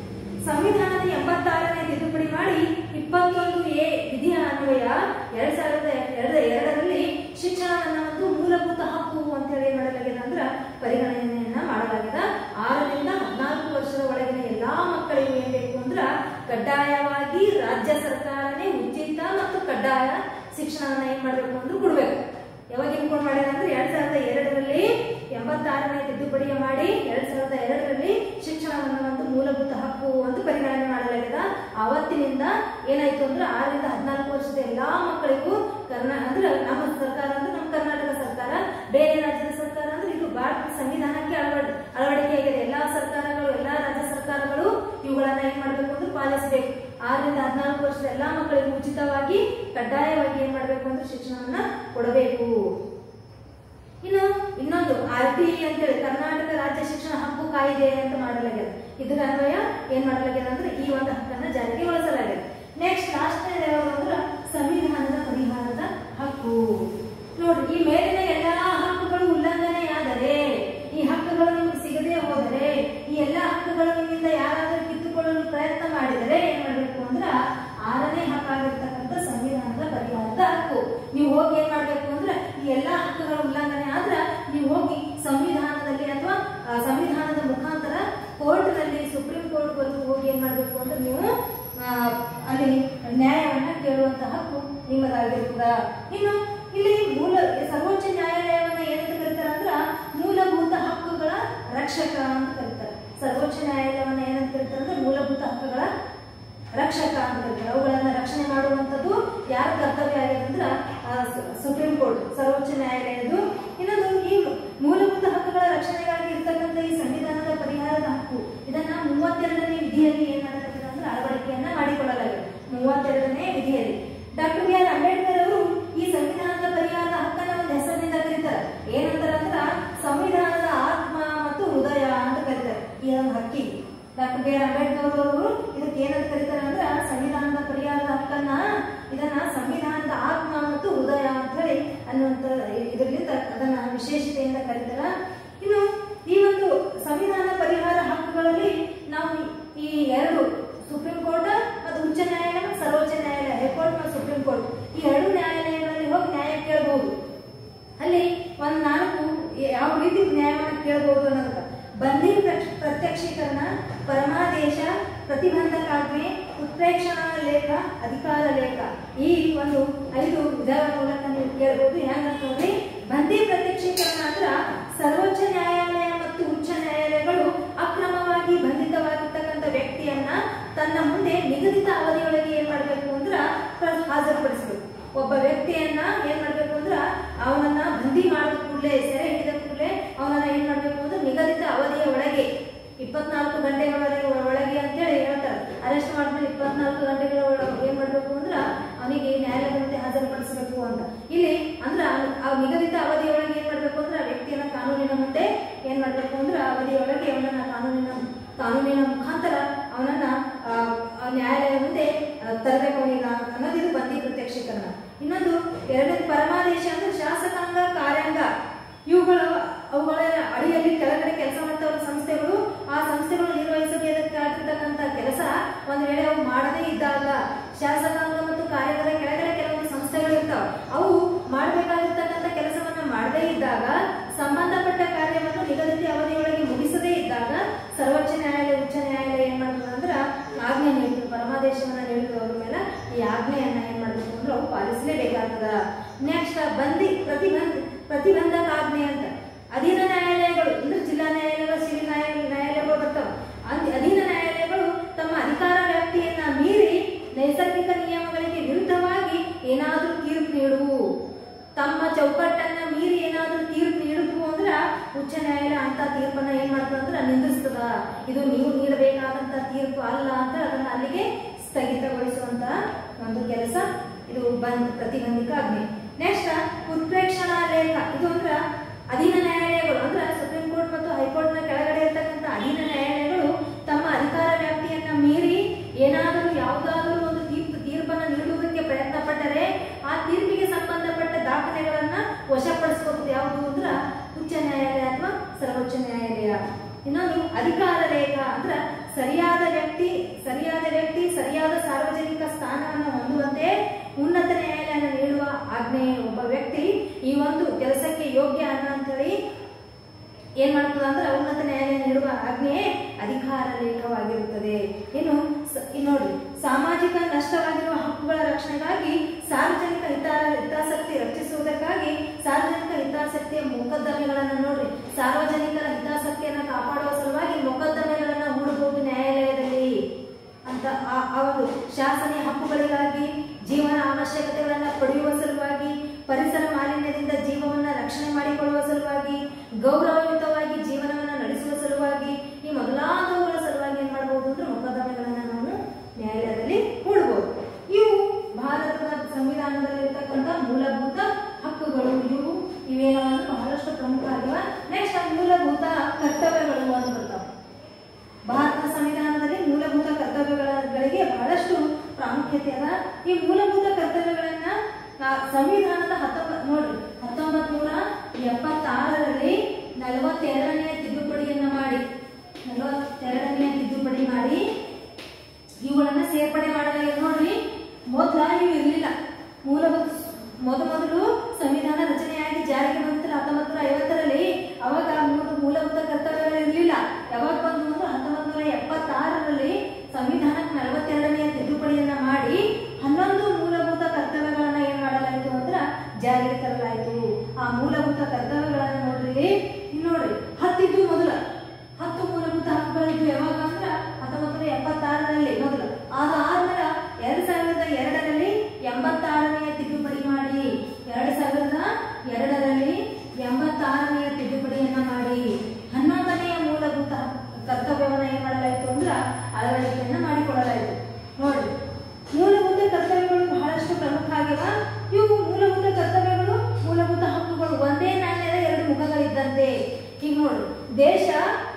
ಸಂವಿಧಾನದ ಎಂಬತ್ತಾರನೇ ತಿದ್ದುಪಡಿ ಮಾಡಿ ಇಪ್ಪತ್ತೊಂದು ಎ ವಿಧಿಯ ಅನ್ವಯ ಎರಡ್ ಸಾವಿರದ ಎರಡ ಎರಡರಲ್ಲಿ ಶಿಕ್ಷಣವನ್ನ ಒಂದು ಮೂಲಭೂತ ಹಕ್ಕು ಅಂತ ಹೇಳಿ ಏನ್ ಮಾಡಲಾಗಿದೆ ಅಂದ್ರ ಪರಿಗಣನೆಯನ್ನ ಮಾಡಲಾಗಿದೆ ಆರರಿಂದ ಹದಿನಾಲ್ಕು ವರ್ಷದ ಒಳಗಿನ ಎಲ್ಲಾ ಮಕ್ಕಳಿಗೂ ಏನ್ ಬೇಕು ಅಂದ್ರ ಕಡ್ಡಾಯವಾಗಿ ರಾಜ್ಯ ಸರ್ಕಾರನೇ ಉಚಿತ ಮತ್ತು ಕಡ್ಡಾಯ ಶಿಕ್ಷಣವನ್ನ ಏನ್ ಮಾಡ್ಬೇಕು ಅಂದ್ರೆ ಕೊಡ್ಬೇಕು ಯಾವಾಗ ಇನ್ಕೊಂಡು ಮಾಡ್ಯಾರ ಅಂದ್ರೆ ಎರಡ್ ಸಾವಿರದ ಎರಡರಲ್ಲಿ ಎಂಬತ್ತಾರನೇ ತಿದ್ದುಪಡಿಯ ಮಾಡಿ ಎರಡ್ ಸಾವಿರದ ಎರಡರಲ್ಲಿ ಶಿಕ್ಷಣವನ್ನು ಒಂದು ಮೂಲಭೂತ ಹಕ್ಕು ಅಂತ ಪರಿಗಣನೆ ಮಾಡಲಾಗಿದೆ ಆವತ್ತಿನಿಂದ ಏನಾಯ್ತು ಅಂದ್ರೆ ಆರರಿಂದ ಹದಿನಾಲ್ಕು ವರ್ಷದ ಎಲ್ಲಾ ಮಕ್ಕಳಿಗೂ ಕರ್ನಾ ಅಂದ್ರೆ ನಮ್ಮ ಸರ್ಕಾರ ಅಂದ್ರೆ ನಮ್ಮ ಕರ್ನಾಟಕ ಸರ್ಕಾರ ಬೇರೆ ರಾಜ್ಯದ ಸರ್ಕಾರ ಅಂದ್ರೆ ಇದು ಭಾರತ ಸಂವಿಧಾನಕ್ಕೆ ಅಳವಡಿ ಅಳವಡಿಕೆಯಾಗಿದೆ ಎಲ್ಲಾ ಸರ್ಕಾರಗಳು ಎಲ್ಲಾ ರಾಜ್ಯ ಸರ್ಕಾರಗಳು ಇವುಗಳನ್ನ ಏನ್ ಮಾಡ್ಬೇಕು ಅಂದ್ರೆ ಪಾಲಿಸಬೇಕು ಆರರಿಂದ ಹದಿನಾಲ್ಕು ವರ್ಷದ ಎಲ್ಲಾ ಮಕ್ಕಳಿಗೂ ಉಚಿತವಾಗಿ ಕಡ್ಡಾಯವಾಗಿ ಏನ್ ಮಾಡ್ಬೇಕು ಅಂದ್ರೆ ಶಿಕ್ಷಣವನ್ನ ಕೊಡಬೇಕು ಇನ್ನು ಇನ್ನೊಂದು ಆರ್ ಟಿ ಅಂತೇಳಿ ಕರ್ನಾಟಕ ರಾಜ್ಯ ಶಿಕ್ಷಣ ಹಕ್ಕು ಕಾಯ್ದೆ ಅಂತ ಮಾಡಲಾಗಿದೆ ಇದರ ಅನ್ವಯ ಏನ್ ಮಾಡಲಾಗಿದೆ ಅಂದ್ರೆ ಈ ಒಂದು ಹಕ್ಕನ್ನ ಜಾರಿಗೆ ಗೊಳಿಸಲಾಗಿದೆ ನೆಕ್ಸ್ಟ್ ಲಾಸ್ಟ್ನೇದು ಯಾವುದು ಅಂದ್ರೆ ಸಂವಿಧಾನದ ಪರಿಹಾರದ ಹಕ್ಕು ನೋಡ್ರಿ ಈ ಮೇಲಿನ ಎಲ್ಲಾ ಹಕ್ಕುಗಳು ಉಲ್ಲಂಘನೆಯಾದರೆ ಈ ಹಕ್ಕುಗಳು ನಿಮ್ಗೆ ಸಿಗದೆ ಹೋದರೆ ಈ ಎಲ್ಲಾ ಹಕ್ಕುಗಳು ನಿಮ್ಮಿಂದ ಯಾರಾದರೂ ಕಿತ್ತುಕೊಳ್ಳಲು ಪ್ರಯತ್ನ ಮಾಡಿದರೆ ಏನ್ ಮಾಡ್ಬೇಕು ಅಂದ್ರ ಆರನೇ ಹಕ್ಕಾಗಿರ್ತಕ್ಕಂಥ ಸಂವಿಧಾನದ ಪರಿಹಾರದ ಹಕ್ಕು ನೀವು ಹೋಗಿ ಏನ್ ಮಾಡ್ಬೇಕು ಅಂದ್ರೆ ಈ ಎಲ್ಲಾ ಹಕ್ಕುಗಳ ಉಲ್ಲಂಘನೆ ಆದ್ರ ನೀವು ಹೋಗಿ ಸಂವಿಧಾನದಲ್ಲಿ ಅಥವಾ ಆ, ಸಂವಿಧಾನದ ಮುಖಾಂತರ ಕೋರ್ಟ್ ನಲ್ಲಿ ಸುಪ್ರೀಂ ಕೋರ್ಟ್ ವರೆಗೂ ಹೋಗಿ ಏನ್ ಮಾಡ್ಬೇಕು ಅಂದ್ರೆ ನೀವು ಆ, ಅಲ್ಲಿ ನ್ಯಾಯವನ್ನ ಕೇಳುವಂತ ಹಕ್ಕು ನಿಮ್ಮದಾಗಿರ್ತದ ಇನ್ನು ಇಲ್ಲಿ ಮೂಲ ಸರ್ವೋಚ್ಚ ನ್ಯಾಯಾಲಯವನ್ನ ಏನಂತ ಕರೀತಾರ ಅಂದ್ರ ಮೂಲಭೂತ ಹಕ್ಕುಗಳ ರಕ್ಷಕ ಅಂತ ಕರೀತಾರೆ ಸರ್ವೋಚ್ಚ ನ್ಯಾಯಾಲಯವನ್ನ ಏನಂತ ಕರೀತಾರೆ ಅಂದ್ರೆ ಮೂಲಭೂತ ಹಕ್ಕುಗಳ ರಕ್ಷಕ ಅಂತ ಕರೀತಾರೆ ಅವುಗಳನ್ನ ರಕ್ಷಣೆ ಮಾಡುವಂತದ್ದು ಯಾರ ಕರ್ತವ್ಯ ಆಗಿದೆ ಅಂದ್ರ ಆ, ಸು- ಸುಪ್ರೀಂ ಕೋರ್ಟ್ ಸರ್ವೋಚ್ಚ ನ್ಯಾಯಾಲಯದು ಇನ್ನೊಂದು ಈ ಮೂಲಭೂತ ಹಕ್ಕುಗಳ ರಕ್ಷಣೆಗಾಗಿ ಇರ್ತಕ್ಕಂಥ ಈ ಸಂವಿಧಾನದ ಪರಿಹಾರದ ಹಕ್ಕು ಇದನ್ನ ಮೂವತ್ತೆರಡನೇ ವಿಧಿಯಲ್ಲಿ ಏನ್ ಮಾಡಲಾಗಿದೆ ಅಂದ್ರೆ ಅಳವಡಿಕೆಯನ್ನ ಮಾಡಿಕೊಳ್ಳಲಾಗಿದೆ ಮೂವತ್ತೆರಡನೇ ವಿಧಿಯಲ್ಲಿ ಡಾಕ್ಟರ್ ಬಿ ಆರ್ ಅಂಬೇಡ್ಕರ್ ಅವರು ಈ ಸಂವಿಧಾನದ ಪರಿಹಾರದ ಹಕ್ಕನ್ನ ಒಂದು ಹೆಸರಿನಿಂದ ಕರೀತಾರೆ ಏನಂತಾರ ಅಂದ್ರ ಸಂವಿಧಾನದ ಆತ್ಮ ಮತ್ತು ಹೃದಯ ಅಂತ ಕರೀತಾರೆ ಈ ಒಂದು ಹಕ್ಕಿಗೆ ಡಾಕ್ಟರ್ ಬಿ ಆರ್ ಅಂಬೇಡ್ಕರ್ ಅವರು ಇದಕ್ಕೆ ಏನಂತ ಕರೀತಾರೆ ಅಂದ್ರ ಸಂವಿಧಾನದ ಪರಿಹಾರದ ಹಕ್ಕನ್ನ ಇದನ್ನ ಸಂವಿಧಾನದ ಆತ್ಮ ಮತ್ತು ಹೃದಯ ಅಂತ ಹೇಳಿ ಅನ್ನುವಂತ ಇದರಿಂದ ಅದನ್ನ ವಿಶೇಷತೆಯಿಂದ ಕರೀತಾರ ಇನ್ನು ಈ ಒಂದು ಸಂವಿಧಾನ ಪರಿಹಾರ ಹಕ್ಕುಗಳಲ್ಲಿ ನಾವು ಈ ಎರಡು ಸುಪ್ರೀಂ ಕೋರ್ಟ್ ಮತ್ತು ಉಚ್ಚ ನ್ಯಾಯಾಲಯ ಸರ್ವೋಚ್ಚ ನ್ಯಾಯಾಲಯ ಹೈಕೋರ್ಟ್ ಮತ್ತು ಸುಪ್ರೀಂ ಕೋರ್ಟ್ ಈ ಎರಡು ನ್ಯಾಯಾಲಯಗಳಲ್ಲಿ ಹೋಗಿ ನ್ಯಾಯ ಕೇಳಬಹುದು ಅಲ್ಲಿ ಒಂದ್ ನಾಲ್ಕು ಯಾವ ರೀತಿ ನ್ಯಾಯವನ್ನು ಕೇಳಬಹುದು ಅನ್ನೋದಕ್ಕ ಬಂದಿ ಪ್ರಕ್ಷ- ಪ್ರತ್ಯಕ್ಷೀಕರಣ ಪರಮಾದೇಶ ಪ್ರತಿಬಂಧಕಾಜ್ಞೆ ಉತ್ಪ್ರೇಕ್ಷಣಾ ಲೇಖ ಅಧಿಕಾರ ಲೇಖ ಈ ಒಂದು ಐದು ವಿಧಗಳ ಮೂಲಕ ನೀವು ಕೇಳಬಹುದು ಹೆಂಗಂತಂದ್ರೆ ಬಂದಿ ಪ್ರತ್ಯಕ್ಷೀಕರಣ ಅಂದ್ರ ಸರ್ವೋಚ್ಚ ನ್ಯಾಯಾಲಯ ಮತ್ತು ಉಚ್ಚ ನ್ಯಾಯಾಲಯಗಳು ಅಕ್ರಮವಾಗಿ ಬಂಧಿತವಾಗಿರ್ತಕ್ಕಂಥ ವ್ಯಕ್ತಿಯನ್ನ ತನ್ನ ಮುಂದೆ ನಿಗದಿತ ಅವಧಿಯೊಳಗೆ ಏನ್ ಮಾಡ್ಬೇಕು ಅಂದ್ರ ಪ್ರ- ಹಾಜರುಪಡಿಸಬೇಕು ಒಬ್ಬ ವ್ಯಕ್ತಿಯನ್ನ ಏನ್ ಮಾಡ್ಬೇಕು ಅಂದ್ರ ಅವನನ್ನ ಬಂದಿ ಮಾಡಿದ ಕೂಡಲೇ ಸೆರೆ ಹಿಡಿದ ಕೂಡಲೇ ಅವನನ್ನ ಏನ್ ಮಾಡ್ಬೇಕು ಅಂದ್ರೆ ನಿಗದಿತ ಅವಧಿಯ ಒಳಗೆ ಇಪ್ಪತ್ನಾಲ್ಕು ಗಂಟೆಗಳವರೆಗೆ ಒಳಗೆ ಅಂತೇಳಿ ಹೇಳ್ತಾರೆ ಅರೆಸ್ಟ್ ಮಾಡಿದ್ಮೇಲೆ ಇಪ್ಪತ್ನಾಲ್ಕು ಗಂಟೆಗಳ ಒಳಗೆ ಏನ್ ಮಾಡ್ಬೇಕು ಅಂದ್ರ ಅವನಿಗೆ ನ್ಯಾಯಾಲಯದ ಮುಂದೆ ಹಾಜರುಪಡಿಸಬೇಕು ಅಂತ ಇಲ್ಲಿ ಅಂದ್ರ ಆ- ಆ ನಿಗದಿತ ಅವಧಿಯೊಳಗೆ ಏನ್ ಮಾಡ್ಬೇಕು ಅಂದ್ರೆ ಆ ವ್ಯಕ್ತಿಯನ್ನ ಕಾನೂನಿನ ಮುಂದೆ ಏನ್ ಮಾಡ್ಬೇಕು ಅಂದ್ರೆ ಆ ಅವಧಿಯೊಳಗೆ ಅವನನ್ನ ಕಾನೂನಿನ ಕಾನೂನಿನ ಮುಖಾಂತರ ಅವನನ್ನ ಆ, ಆ ನ್ಯಾಯಾಲಯದ ಮುಂದೆ ಆ, ತರಬೇಕು ಅವನಿಗೆ ಅನ್ನೋದು ಇದು ಬಂದಿ ಪ್ರತ್ಯಕ್ಷೀಕರಣ ಇನ್ನೊಂದು ಎರಡನೇ ಪರಮಾದೇಶ ಅಂದ್ರೆ ಶಾಸಕಾಂಗ ಕಾರ್ಯಾಂಗ ಇವುಗಳು ಅವುಗಳ ಅಡಿಯಲ್ಲಿ ಕೆಳಗಡೆ ಕೆಲಸ ಮಾಡ್ತಾ ಸಂಸ್ಥೆಗಳು ಆ ಸಂಸ್ಥೆಗಳು ನಿರ್ವಹಿಸಬೇಕಾಗಿರ್ತಕ್ಕಂಥ ಕೆಲಸ ಒಂದ್ ವೇಳೆ ಅವು ಮಾಡದೇ ಇದ್ದಾಗ ಶಾಸಕಾಂಗ ಮತ್ತು ಕಾರ್ಯಾಂಗದ ಕೆಳಗಡೆ ಕೆಲವೊಂದು ಸಂಸ್ಥೆಗಳು ಇರ್ತಾವ ಅವು ಮಾಡಬೇಕಾಗಿರ್ತಕ್ಕಂಥ ಕೆಲಸವನ್ನ ಮಾಡದೇ ಇದ್ದಾಗ ಸಂಬಂಧಪಟ್ಟ ಕಾರ್ಯವನ್ನು ನಿಗದಿತ ಅವಧಿಯೊಳಗೆ ಮುಗಿಸದೇ ಇದ್ದಾಗ ಸರ್ವೋಚ್ಚ ನ್ಯಾಯಾಲಯ ಉಚ್ಚ ನ್ಯಾಯಾಲಯ ಏನ್ ಮಾಡ್ತದೆ ಅಂದ್ರ ಆಜ್ಞೆ ನೀಡ್ತದೆ ಪರಮಾದೇಶವನ್ನ ನೀಡಿದ್ರು ಅವ್ರ ಮೇಲೆ ಈ ಆಜ್ಞೆಯನ್ನ ಏನ್ ಮಾಡ್ಬೇಕು ಅಂದ್ರೆ ಅವು ಪಾಲಿಸಲೇಬೇಕಾಗ್ತದ ನೆಕ್ಸ್ಟ್ ಬಂದಿ ಪ್ರತಿಬಂಧ ಪ್ರತಿಬಂಧಕ ಆಜ್ಞೆ ಅಂತ ಅಧೀನ ನ್ಯಾಯಾಲಯಗಳು ಅಂದ್ರೆ ಜಿಲ್ಲಾ ನ್ಯಾಯಾಲಯಗಳು ಸಿವಿಲ್ ನ್ಯಾಯಾಲಯ ನ್ಯಾಯಾಲಯಗಳು ಬರ್ತಾವ ಅಂದ್- ಅಧೀನ ನ್ಯಾಯಾಲಯಗಳು ತಮ್ಮ ಅಧಿಕಾರ ವ್ಯಾಪ್ತಿಯನ್ನ ಮೀರಿ ನೈಸರ್ಗಿಕ ನಿಯಮಗಳಿಗೆ ವಿರುದ್ಧವಾಗಿ ಏನಾದರೂ ತೀರ್ಪು ನೀಡುವು ತಮ್ಮ ಚೌಕಟ್ಟನ್ನ ಮೀರಿ ಏನಾದರೂ ತೀರ್ಪು ನೀಡಿದ್ವು ಅಂದ್ರ ಉಚ್ಚ ನ್ಯಾಯಾಲಯ ಅಂತ ತೀರ್ಪನ್ನ ಏನ್ ಮಾಡ್ತದ ಅಂದ್ರ ನಿಂದಿಸ್ತದ ಇದು ನೀವು ನೀಡಬೇಕಾದಂತ ತೀರ್ಪು ಅಲ್ಲ ಅಂತ ಅದನ್ನ ಅಲ್ಲಿಗೆ ಸ್ಥಗಿತಗೊಳಿಸುವಂತ ಒಂದು ಕೆಲಸ ಇದು ಬಂದ್ ಪ್ರತಿಬಂಧಿಕ ಆಜ್ಞೆ ನೆಕ್ಸ್ಟ್ ಉತ್ಪ್ರೇಕ್ಷಣಾ ಲೇಖ ಇದು ಅಂದ್ರ ಅಧೀನ ನ್ಯಾಯಾಲಯಗಳು ಅಂದ್ರ ಸುಪ್ರೀಂ ಕೋರ್ಟ್ ಮತ್ತು ಹೈಕೋರ್ಟ್ ನ ಕೆಳಗಡೆ ಇರ್ತಕ್ಕಂಥ ಅಧೀನ ನ್ಯಾಯಾಲಯಗಳು ತಮ್ಮ ಅಧಿಕಾರ ವ್ಯಾಪ್ತಿಯನ್ನ ಮೀರಿ ಏನಾದರೂ ಯಾವುದಾದರೂ ಒಂದು ತೀರ್ಪು ತೀರ್ಪನ್ನ ನೀಡುವುದಕ್ಕೆ ಪ್ರಯತ್ನ ಪಟ್ಟರೆ ಆ ತೀರ್ಪಿಗೆ ಸಂಬಂಧಪಟ್ಟ ದಾಖಲೆಗಳನ್ನ ವಶಪಡಿಸ್ಕೋಬಹುದು ಯಾವುದು ಅಂದ್ರ ಉಚ್ಚ ನ್ಯಾಯಾಲಯ ಅಥವಾ ಸರ್ವೋಚ್ಚ ನ್ಯಾಯಾಲಯ ಇನ್ನೊಂದು ಅಧಿಕಾರ ಲೇಖ ಅಂದ್ರ ಸರಿಯಾದ ವ್ಯಕ್ತಿ ಸರಿಯಾದ ವ್ಯಕ್ತಿ ಸರಿಯಾದ ಸಾರ್ವಜನಿಕ ಸ್ಥಾನವನ್ನು ಹೊಂದುವಂತೆ ಉನ್ನತ ನ್ಯಾಯಾಲಯ ನೀಡುವ ಆಜ್ಞೆ ಒಬ್ಬ ವ್ಯಕ್ತಿ ಈ ಒಂದು ಕೆಲಸಕ್ಕೆ ಯೋಗ್ಯ ಅನ್ನ ಅಂತೇಳಿ ಏನ್ ಮಾಡ್ತದ ಅಂದ್ರೆ ಉನ್ನತ ನ್ಯಾಯಾಲಯ ನೀಡುವ ಆಜ್ಞೆ ಅಧಿಕಾರ ಲೇಖವಾಗಿರುತ್ತದೆ ಇನ್ನು ಸ- ಇನ್ನು ನೋಡಿ ಸಾಮಾಜಿಕ ನಷ್ಟವಾಗಿರುವ ಹಕ್ಕುಗಳ ರಕ್ಷಣೆಗಾಗಿ ಸಾರ್ವಜನಿಕ ಹಿತ ಹಿತಾಸಕ್ತಿ ರಕ್ಷಿಸುವುದಕ್ಕಾಗಿ ಸಾರ್ವಜನಿಕ ಹಿತಾಸಕ್ತಿಯ ಮೊಕದ್ದಮೆಗಳನ್ನ ನೋಡ್ರಿ ಸಾರ್ವಜನಿಕರ ಹಿತಾಸಕ್ತಿಯನ್ನ ಕಾಪಾಡುವ ಸಲುವಾಗಿ ಮೊಕದ್ದಮೆಗಳನ್ನ ಹೂಡಬಹುದು ನ್ಯಾಯಾಲಯದಲ್ಲಿ ಅಂತ ಆ ಆ ಒಂದು ಶಾಸನ ಹಕ್ಕುಗಳಿಗಾಗಿ ಜೀವನ ಅವಶ್ಯಕತೆಗಳನ್ನ ಪಡೆಯುವ ಸಲುವಾಗಿ ಪರಿಸರ ಮಾಲಿನ್ಯದಿಂದ ಜೀವವನ್ನ ರಕ್ಷಣೆ ಮಾಡಿಕೊಳ್ಳುವ ಸಲುವಾಗಿ ಗೌರವಯುತವಾಗಿ ಜೀವನವನ್ನ ನಡೆಸುವ ಸಲುವಾಗಿ ಈ ಮೊದಲಾದವುಗಳ ಸಲುವಾಗಿ ಏನ್ ಮಾಡಬಹುದು ಅಂದ್ರೆ ಮೊಕದ್ದಮೆಗಳನ್ನ ನಾವು ನ್ಯಾಯಾಲಯದಲ್ಲಿ ಪ್ರಾಮುಖ್ಯತೆ ಅದ ಈ ಮೂಲಭೂತ ಕರ್ತವ್ಯಗಳನ್ನ ಆ, ಸಂವಿಧಾನದ ಹತ್ತೊಂಬತ್ ನೋಡ್ರಿ ಹತ್ತೊಂಬತ್ ನೂರ ಎಪ್ಪತ್ತಾರರಲ್ಲಿ ನಲವತ್ತೆರಡನೆಯ ತಿದ್ದುಪಡಿಯನ್ನ ಮಾಡಿ ನಲವತ್ತೆರಡನೆಯ ತಿದ್ದುಪಡಿ ಮಾಡಿ ಇವುಗಳನ್ನ ಸೇರ್ಪಡೆ ಮಾಡಲಾಗಿದೆ ನೋಡ್ರಿ ಮೊದಲ ಇವು ಇರಲಿಲ್ಲ ಮೂಲಭೂತ ಮೊದ ಮೊದಲು ಸಂವಿಧಾನ ರಚನೆಯಾಗಿ ಜಾರಿಗೆ ಬಂದಿಲ್ಲ ಹತ್ತೊಂಬತ್ತು ನೂರ ಐವತ್ತರಲ್ಲಿ ಅವಾಗ ಮೂಲ- ಮೂಲಭೂತ ಕರ್ತವ್ಯಗಳು ಇರಲಿಲ್ಲ ಯಾವಾಗ ಬಂದು ಅಂದ್ರೆ ಹತ್ತೊಂಬತ್ತು ನೂರ ಎಪ್ಪತ್ತಾರರಲ್ಲಿ ಸಂವಿಧಾನಕ್ಕೆ ನಲವತ್ತೆರಡನೆಯ ತಿದ್ದುಪಡಿಯನ್ನ ಮಾಡಿ ಹನ್ನೊಂದು ಮೂಲಭೂತ ಕರ್ತವ್ಯಗಳನ್ನ ಏನ್ ಮಾಡಲಾಯಿತು ಅಂದ್ರ ಜಾರಿಗೆ ತರಲಾಯಿತು ಆ ಮೂಲಭೂತ ಕರ್ತವ್ಯಗಳನ್ನ ನೋಡ್ರಿ ಇಲ್ಲಿ ನೋಡ್ರಿ ಹತ್ತಿದ್ದು ಮೊದಲ ಹತ್ತು ಮೂಲಭೂತ ಹಕ್ಕುಗಳಿದ್ದು ಯಾವಾಗ ಅಂದ್ರ ಹತ್ತೊಂಬತ್ತು ನೂರ ಎಪ್ಪತ್ತಾರರಲ್ಲಿ ಮೊದಲು ಅದು ಆದ್ಮೇಲೆ ಎರಡ್ ಸಾವಿರದ ಎರಡರಲ್ಲಿ ಎಂಬತ್ತಾರನೆಯ ತಿದ್ದುಪಡಿ ಮಾಡಿ ಎರಡ್ ಸಾವಿರದ ಎರಡರಲ್ಲಿ ಎಂಬತ್ತಾರನೆಯ ತಿದ್ದುಪಡಿಯನ್ನ ಮಾಡಿ ಹನ್ನೊಂದನೆಯ ಮೂಲಭೂತ ಕರ್ತವ್ಯವನ್ನ ಏನ್ ಮಾಡಲಾಯಿತು ಅಂದ್ರ ಅಳವಡಿಕೆಯನ್ನ ಮಾಡಿಕೊಳ್ಳಲಾಯಿತು ನೋಡ್ರಿ ಮೂಲಭೂತ ಕರ್ತವ್ಯಗಳು ಬಹಳಷ್ಟು ಪ್ರಮುಖ ಆಗಿವ ಇವು ಮೂಲಭೂತ ಕರ್ತವ್ಯಗಳು ಮೂಲಭೂತ ಹಕ್ಕುಗಳು ಒಂದೇ ನಾಣ್ಯದ ಎರಡು ಮುಖಗಳಿದ್ದಂತೆ ಈಗ ನೋಡ್ರಿ ದೇಶ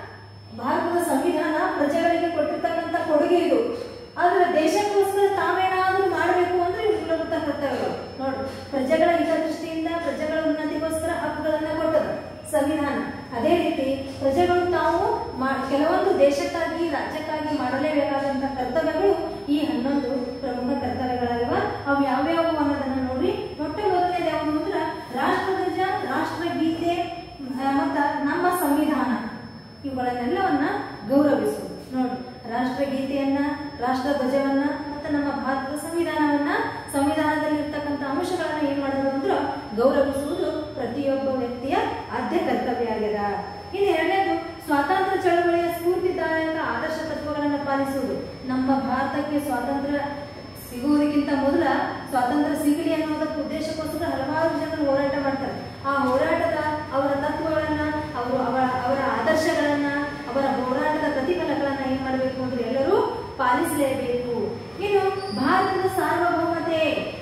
ಭಾರತದ ಸಂವಿಧಾನ ಪ್ರಜೆಗಳಿಗೆ ಕೊಟ್ಟಿರ್ತಕ್ಕಂಥ ಕೊಡುಗೆ ಇದು ಆದ್ರೆ ದೇಶಕ್ಕೋಸ್ಕರ ತಾವೇನಾದ್ರೂ ಮಾಡಬೇಕು ಅಂದ್ರೆ ಇವು ಮೂಲಭೂತ ಕರ್ತವ್ಯಗಳು ನೋಡ್ರಿ ಪ್ರಜೆಗಳ ಹಿತದೃಷ್ಟಿಯಿಂದ ಪ್ರಜೆಗಳ ಉನ್ನತಿಗೋಸ್ಕರ ಹಕ್ಕುಗಳನ್ನ ಕೊಟ್ಟದ ಸಂವಿಧಾನ ಅದೇ ರೀತಿ ಪ್ರಜೆಗಳು ತಾವು ಮಾ- ಕೆಲವೊಂದು ದೇಶಕ್ಕಾಗಿ ರಾಜ್ಯಕ್ಕಾಗಿ ಮಾಡಲೇಬೇಕಾದಂತ ಕರ್ತವ್ಯಗಳು ಈ ಹನ್ನೊಂದು ಪ್ರಮುಖ ಕರ್ತವ್ಯಗಳಾಗಿವ ಅವು ಯಾವ್ಯಾವು ಅನ್ನೋದನ್ನ ನೋಡಿ ಮೊಟ್ಟ ಮೊದಲನೇದು ಯಾವುದು ಅಂದ್ರೆ ರಾಷ್ಟ್ರಧ್ವಜ ರಾಷ್ಟ್ರಗೀತೆ ಆ, ಮತ್ತ ನಮ್ಮ ಸಂವಿಧಾನ ಇವುಗಳನ್ನೆಲ್ಲವನ್ನ ಗೌರವಿಸುವುದು ನೋಡಿ ರಾಷ್ಟ್ರಗೀತೆಯನ್ನ ರಾಷ್ಟ್ರ ಧ್ವಜವನ್ನ ಮತ್ತೆ ನಮ್ಮ ಭಾರತದ ಸಂವಿಧಾನವನ್ನ ಸಂವಿಧಾನದಲ್ಲಿ ಇರ್ತಕ್ಕಂಥ ಅಂಶಗಳನ್ನ ಏನ್ ಮಾಡೋದು ಅಂದ್ರೆ ಗೌರವಿಸುವುದು ಪ್ರತಿಯೊಬ್ಬ ವ್ಯಕ್ತಿಯ ಆದ್ಯ ಕರ್ತವ್ಯ ಆಗ್ಯದ ಇನ್ನು ಎರಡನೇದು ಸ್ವಾತಂತ್ರ್ಯ ಚಳವಳಿಯ ಸ್ಫೂರ್ತಿದಾಯಕ ಆದರ್ಶ ತತ್ವಗಳನ್ನು ಪಾಲಿಸುವುದು ನಮ್ಮ ಭಾರತಕ್ಕೆ ಸ್ವಾತಂತ್ರ್ಯ ಸಿಗುವುದಕ್ಕಿಂತ ಮೊದಲ ಸ್ವಾತಂತ್ರ್ಯ ಸಿಗಲಿ ಅನ್ನೋದಕ್ಕೆ ಉದ್ದೇಶಕ್ಕೋಸ್ಕರ ಹಲವಾರು ಜನರು ಹೋರಾಟ ಮಾಡ್ತಾರೆ ಆ ಹೋರಾಟದ ಅವರ ತತ್ವಗಳನ್ನ ಅವರು ಅವರ ಅವರ ಆದರ್ಶಗಳನ್ನ ಅವರ ಹೋರಾಟದ ಪ್ರತಿಫಲಗಳನ್ನ ಏನ್ ಮಾಡಬೇಕು ಅಂದ್ರೆ ಎಲ್ಲರೂ ಪಾಲಿಸಲೇಬೇಕು ಇನ್ನು ಭಾರತದ ಸಾರ್ವಭೌಮತೆ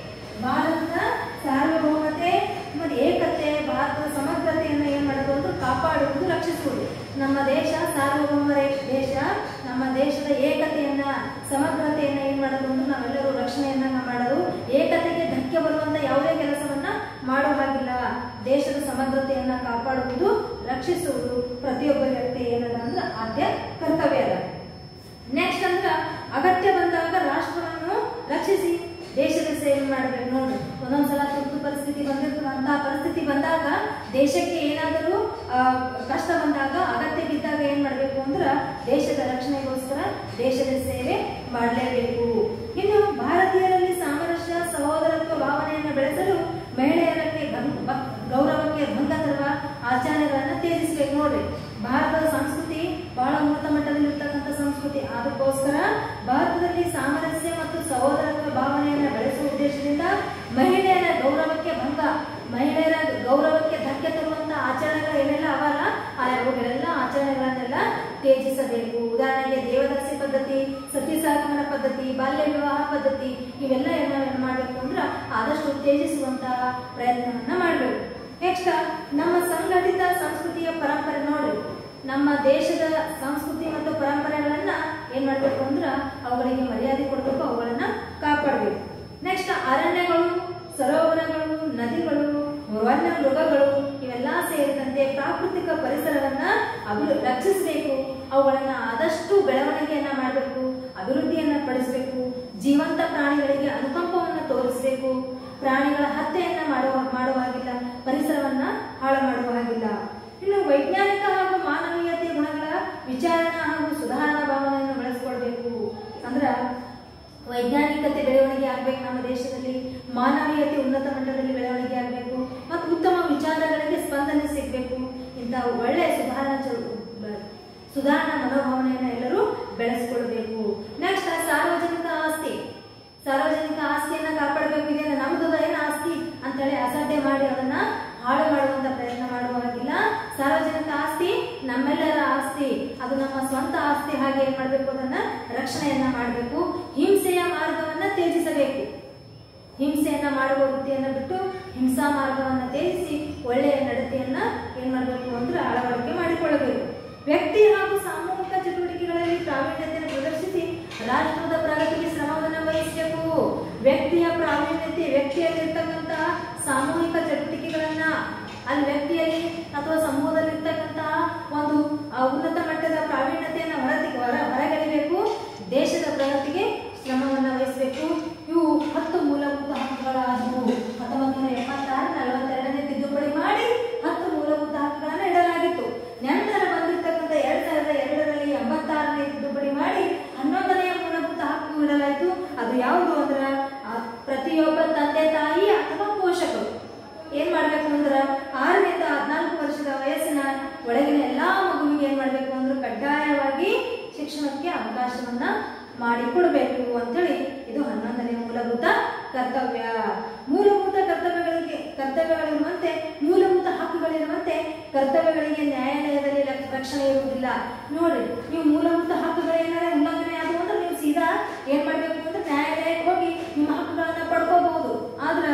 ಭಾರತದ ಸಾರ್ವಭೌಮತೆ ಮತ್ತೆ ಏಕತೆ ಭಾರತದ ಸಮಗ್ರತೆಯನ್ನ ಏನ್ ಮಾಡೋದು ಅಂದ್ರೆ ಕಾಪಾಡುವುದು ರಕ್ಷಿಸುವುದು ನಮ್ಮ ದೇಶ ಸಾರ್ವಭೌಮ ರೇ- ದೇಶ ನಮ್ಮ ದೇಶದ ಏಕತೆಯನ್ನ ಸಮಗ್ರತೆಯನ್ನ ಏನ್ ಮಾಡೋದು ಅಂದ್ರೆ ನಾವೆಲ್ಲರೂ ರಕ್ಷಣೆಯನ್ನ ಮಾಡೋದು ಏಕತೆಗೆ ಧಕ್ಕೆ ಬರುವಂತ ಯಾವುದೇ ಕೆಲಸವನ್ನ ಮಾಡೋ ಹಾಗಿಲ್ಲ ದೇಶದ ಸಮಗ್ರತೆಯನ್ನ ಕಾಪಾಡುವುದು ರಕ್ಷಿಸುವುದು ಪ್ರತಿಯೊಬ್ಬ ವ್ಯಕ್ತಿ ಏನದ ಅಂದ್ರೆ ಆದ್ಯ ಕರ್ತವ್ಯ ಅದ ನೆಕ್ಸ್ಟ್ ಅಂದ್ರ ಅಗತ್ಯ ಬಂದಾಗ ರಾಷ್ಟ್ರವನ್ನು ರಕ್ಷಿಸಿ ದೇಶದ ಸೇವೆ ಮಾಡಬೇಕು ನೋಡ್ರಿ ಒಂದೊಂದ್ಸಲ ತುರ್ತು ಪರಿಸ್ಥಿತಿ ಬಂದಿರ್ತದೆ ಅಂತ ಪರಿಸ್ಥಿತಿ ಬಂದಾಗ ದೇಶಕ್ಕೆ ಏನಾದರೂ ಆ, ಕಷ್ಟ ಬಂದಾಗ ಅಗತ್ಯ ಬಿದ್ದಾಗ ಏನ್ ಮಾಡ್ಬೇಕು ಅಂದ್ರ ದೇಶದ ರಕ್ಷಣೆಗೋಸ್ಕರ ದೇಶದ ಸೇವೆ ಮಾಡಲೇಬೇಕು ಇನ್ನು ಭಾರತೀಯರಲ್ಲಿ ಸಾಮರಸ್ಯ ಸಹೋದರತ್ವ ಭಾವನೆಯನ್ನು ಬೆಳೆಸಲು ಮಹಿಳೆಯರಿಗೆ ಗಂ- ಬ- ಗೌರವಕ್ಕೆ ಭಂಗ ತರುವ ಆಚರಣೆಗಳನ್ನ ತ್ಯಜಿಸ್ಬೇಕು ನೋಡ್ರಿ ಭಾರತದ ಸಂಸ್ಕೃತಿ ಬಹಳ ಉನ್ನತ ಮಟ್ಟದಲ್ಲಿ ಇರ್ತಕ್ಕಂಥ ಸಂಸ್ಕೃತಿ ಅದಕ್ಕೋಸ್ಕರ ಭಾರತದಲ್ಲಿ ಸಾಮರಸ್ಯ ಮತ್ತು ಸಹೋದರತ್ವ ಭಾವನೆಯನ್ನು ಬೆಳೆಸುವ ಉದ್ದೇಶದಿಂದ ಮಹಿಳೆಯರ ಗೌರವಕ್ಕೆ ಭಂಗ ಮಹಿಳೆಯರ ಗೌರವಕ್ಕೆ ಧಕ್ಕೆ ತರುವಂತ ಆಚರಣೆಗಳು ಏನೆಲ್ಲ ಅವಲ್ಲ ಆ ಅವುಗಳೆಲ್ಲ ಆಚರಣೆಗಳನ್ನೆಲ್ಲ ತ್ಯಜಿಸಬೇಕು ಉದಾಹರಣೆಗೆ ದೇವದಾಸಿ ಪದ್ಧತಿ ಸತಿಸಾಗಮನ ಪದ್ಧತಿ ಬಾಲ್ಯ ವಿವಾಹ ಪದ್ಧತಿ ಇವೆಲ್ಲ ಎಲ್ಲ ಏನ್ ಮಾಡ್ಬೇಕು ಅಂದ್ರ ಆದಷ್ಟು ತ್ಯಜಿಸುವಂತ ಪ್ರಯತ್ನವನ್ನ ಮಾಡಬೇಕು ನೆಕ್ಸ್ಟ್ ನಮ್ಮ ಸಂಘಟಿತ ಸಂಸ್ಕೃತಿಯ ಪರಂಪರೆ ನೋಡಿ ನಮ್ಮ ದೇಶದ ಸಂಸ್ಕೃತಿ ಮತ್ತು ಪರಂಪರೆಗಳನ್ನ ಏನ್ ಮಾಡ್ಬೇಕು ಅಂದ್ರ ಅವುಗಳಿಗೆ ಮರ್ಯಾದೆ ಕೊಡ್ಬೇಕು ಅವುಗಳನ್ನ ಕಾಪಾಡಬೇಕು ನೆಕ್ಸ್ಟ್ ಅರಣ್ಯಗಳು ಸರೋವರಗಳು ನದಿಗಳು ವನ್ಯ ಮೃಗಗಳು ಇವೆಲ್ಲ ಸೇರಿದಂತೆ ಪ್ರಾಕೃತಿಕ ಪರಿಸರವನ್ನ ಅಭಿ ರಕ್ಷಿಸಬೇಕು ಅವುಗಳನ್ನ ಆದಷ್ಟು ಬೆಳವಣಿಗೆಯನ್ನ ಮಾಡಬೇಕು ಅಭಿವೃದ್ಧಿಯನ್ನ ಪಡಿಸಬೇಕು ಜೀವಂತ ಪ್ರಾಣಿಗಳಿಗೆ ಅನುಕಂಪವನ್ನ ತೋರಿಸಬೇಕು ಪ್ರಾಣಿಗಳ ಹತ್ಯೆಯನ್ನ ಮಾಡುವ ಮಾಡುವಾಗಿಲ್ಲ ಪರಿಸರವನ್ನ ಹಾಳು ಮಾಡುವ ಹಾಗಿಲ್ಲ ಇನ್ನು ವೈಜ್ಞಾನಿಕ ಹಾಗೂ ಮಾನವೀಯತೆ ಗುಣಗಳ ವಿಚಾರಣಾ ಹಾಗೂ ಸುಧಾರಣಾ ಭಾವನೆಯನ್ನು ಬೆಳೆಸ್ಕೊಳ್ಬೇಕು ಅಂದ್ರ ವೈಜ್ಞಾನಿಕತೆ ಬೆಳವಣಿಗೆ ಆಗ್ಬೇಕು ನಮ್ಮ ದೇಶದಲ್ಲಿ ಮಾನವೀಯತೆ ಉನ್ನತ ಮಟ್ಟದಲ್ಲಿ ಬೆಳವಣಿಗೆ ಆಗಬೇಕು ಮತ್ತು ಉತ್ತಮ ವಿಚಾರಗಳಿಗೆ ಸ್ಪಂದನೆ ಸಿಗಬೇಕು ಇಂಥ ಒಳ್ಳೆಯ ಸುಧಾರಣಾ ಚ- ಬ- ಸುಧಾರಣಾ ಮನೋಭಾವನೆಯನ್ನು ಎಲ್ಲರೂ ಬೆಳೆಸ್ಕೊಳ್ಬೇಕು ನೆಕ್ಸ್ಟ್ ಸಾರ್ವಜನಿಕ ಆಸ್ತಿ ಸಾರ್ವಜನಿಕ ಆಸ್ತಿಯನ್ನ ಕಾಪಾಡಬೇಕು ಇದೆಯಲ್ಲ ನಮ್ದು ಏನು ಆಸ್ತಿ ಅಂತೇಳಿ ಅಸಾಧ್ಯ ಮಾಡಿ ಅದನ್ನ ಹಾಳು ಮಾಡುವಂತ ಪ್ರಯತ್ನ ಮಾಡುವ ಹಾಗಿಲ್ಲ ಸಾರ್ವಜನಿಕ ಆಸ್ತಿ ನಮ್ಮೆಲ್ಲರ ಆಸ್ತಿ ಅದು ನಮ್ಮ ಸ್ವಂತ ಆಸ್ತಿ ಹಾಗೆ ಏನ್ ಮಾಡ್ಬೇಕು ಅದನ್ನ ರಕ್ಷಣೆಯನ್ನ ಮಾಡಬೇಕು ಹಿಂಸೆಯ ಮಾರ್ಗವನ್ನ ತ್ಯಜಿಸಬೇಕು ಹಿಂಸೆಯನ್ನ ಮಾಡುವ ವೃತ್ತಿಯನ್ನ ಬಿಟ್ಟು ಹಿಂಸಾ ಮಾರ್ಗವನ್ನ ತ್ಯಜಿಸಿ ಒಳ್ಳೆಯ ನಡತೆಯನ್ನ ಏನ್ ಮಾಡಬೇಕು ಅಂದ್ರೆ ಅಳವಡಿಕೆ ಮಾಡಿಕೊಳ್ಳಬೇಕು ವ್ಯಕ್ತಿ ಹಾಗೂ ಸಾಮೂಹಿಕ ಚಟುವಟಿಕೆಗಳಲ್ಲಿ ಪ್ರಾವೀಣ್ಯತೆಯನ್ನು ಪ್ರದರ್ಶಿಸಿ ರಾಷ್ಟ್ರದ ಪ್ರಗತಿಗೆ ಶ್ರಮವನ್ನು ವಹಿಸಬೇಕು ಸಾಮೂಹಿಕ ಚಟುವಟಿಕೆಗಳನ್ನ ಅಲ್ಲಿ ವ್ಯಕ್ತಿಯಲ್ಲಿ ಅಥವಾ ಸಮೂಹದಲ್ಲಿ ಇರ್ತಕ್ಕಂತಹ ಒಂದು ಆ, ಉನ್ನತ ಮಟ್ಟದ ಪ್ರಾವೀಣ್ಯತೆಯನ್ನು ಹೊರತಿ ಹೊರ ಹೊರಗೆಳಿಬೇಕು ದೇಶದ ಪ್ರಗತಿಗೆ ಶ್ರಮವನ್ನು ವಹಿಸಬೇಕು ಇವು ಹತ್ತು ಮೂಲಭೂತ ಹಕ್ಕುಗಳಾದವು ಹತ್ತೊಂಬತ್ತು ನೂರ ಎಪ್ಪತ್ತಾರು ನಲವತ್ತೆರಡನೇ ತಿದ್ದುಪಡಿ ಮಾಡಿ ಹತ್ತು ಮೂಲಭೂತ ಹಕ್ಕುಗಳನ್ನು ಇಡಲಾಗಿತ್ತು ನಂತರ ಬಂದಿರತಕ್ಕಂಥ ಎರಡ್ ಸಾವಿರದ ಎರಡರಲ್ಲಿ ಎಂಬತ್ತಾರನೇ ತಿದ್ದುಪಡಿ ಮಾಡಿ ಹನ್ನೊಂದನೆಯ ಮೂಲಭೂತ ಹಕ್ಕು ಇಡಲಾಯಿತು ಅದು ಯಾವುದು ಅಂದ್ರ ಆ, ಪ್ರತಿಯೊಬ್ಬ ತಂದೆ ತಾಯಿ ಅಥವಾ ಪೋಷಕರು ಏನ್ ಮಾಡ್ಬೇಕು ಅಂದ್ರ ಆರರಿಂದ ಹದಿನಾಲ್ಕು ವರ್ಷದ ವಯಸ್ಸಿನ ಒಳಗಿನ ಎಲ್ಲಾ ಮಗುವಿಗೆ ಏನ್ ಮಾಡ್ಬೇಕು ಅಂದ್ರೆ ಕಡ್ಡಾಯವಾಗಿ ಶಿಕ್ಷಣಕ್ಕೆ ಅವಕಾಶವನ್ನ ಮಾಡಿಕೊಡ್ಬೇಕು ಅಂತೇಳಿ ಇದು ಹನ್ನೊಂದನೇ ಮೂಲಭೂತ ಕರ್ತವ್ಯ ಮೂಲಭೂತ ಕರ್ತವ್ಯಗಳಿಗೆ ಕರ್ತವ್ಯಗಳಿರುವಂತೆ ಮೂಲಭೂತ ಹಕ್ಕುಗಳಿರುವಂತೆ ಕರ್ತವ್ಯಗಳಿಗೆ ನ್ಯಾಯಾಲಯದಲ್ಲಿ ರಕ್ಷ- ರಕ್ಷಣೆ ಇರುವುದಿಲ್ಲ ನೋಡಿ ನೀವು ಮೂಲಭೂತ ಹಕ್ಕುಗಳು ಏನಾರ ಉಲ್ಲಂಘನೆ ಆದವು ಅಂದ್ರೆ ನೀವು ಸೀದಾ ಏನ್ ಮಾಡ್ಬೇಕು ಅಂದ್ರೆ ನ್ಯಾಯಾಲಯಕ್ಕೆ ಹೋಗಿ ನಿಮ್ಮ ಹಕ್ಕುಗಳನ್ನ ಪಡ್ಕೋಬಹುದು ಆದ್ರ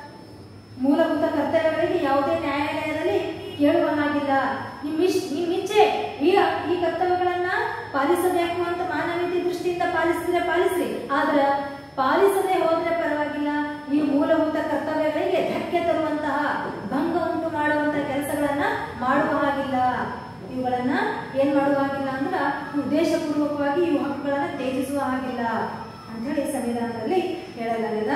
ಮೂಲಭೂತ ಕರ್ತವ್ಯಗಳಿಗೆ ಯಾವುದೇ ನ್ಯಾಯಾಲಯದಲ್ಲಿ ಕೇಳುವ ಹಾಗಿಲ್ಲ ನಿಮ್ಮ ಇಶ್ ನಿಮ್ಮ ಇಚ್ಛೆ ಈ ಈ ಕರ್ತವ್ಯಗಳನ್ನ ಪಾಲಿಸಬೇಕು ಅಂತ ಮಾನವೀಯತೆ ದೃಷ್ಟಿಯಿಂದ ಪಾಲಿಸಿದ್ರೆ ಪಾಲಿಸ್ರಿ ಆದ್ರ ಪಾಲಿಸದೆ ಹೋದ್ರೆ ಪರವಾಗಿಲ್ಲ ಈ ಮೂಲಭೂತ ಕರ್ತವ್ಯಗಳಿಗೆ ಧಕ್ಕೆ ತರುವಂತಹ ಭಂಗ ಉಂಟು ಮಾಡುವಂತಹ ಕೆಲಸಗಳನ್ನ ಮಾಡುವ ಹಾಗಿಲ್ಲ ಇವುಗಳನ್ನ ಏನ್ ಮಾಡುವ ಹಾಗಿಲ್ಲ ಅಂದ್ರ ಉದ್ದೇಶಪೂರ್ವಕವಾಗಿ ಇವು ಹಕ್ಕುಗಳನ್ನ ತ್ಯಜಿಸುವ ಹಾಗಿಲ್ಲ ಅಂತ ಹೇಳಿ ಸಂವಿಧಾನದಲ್ಲಿ ಹೇಳಲಾಗಿದೆ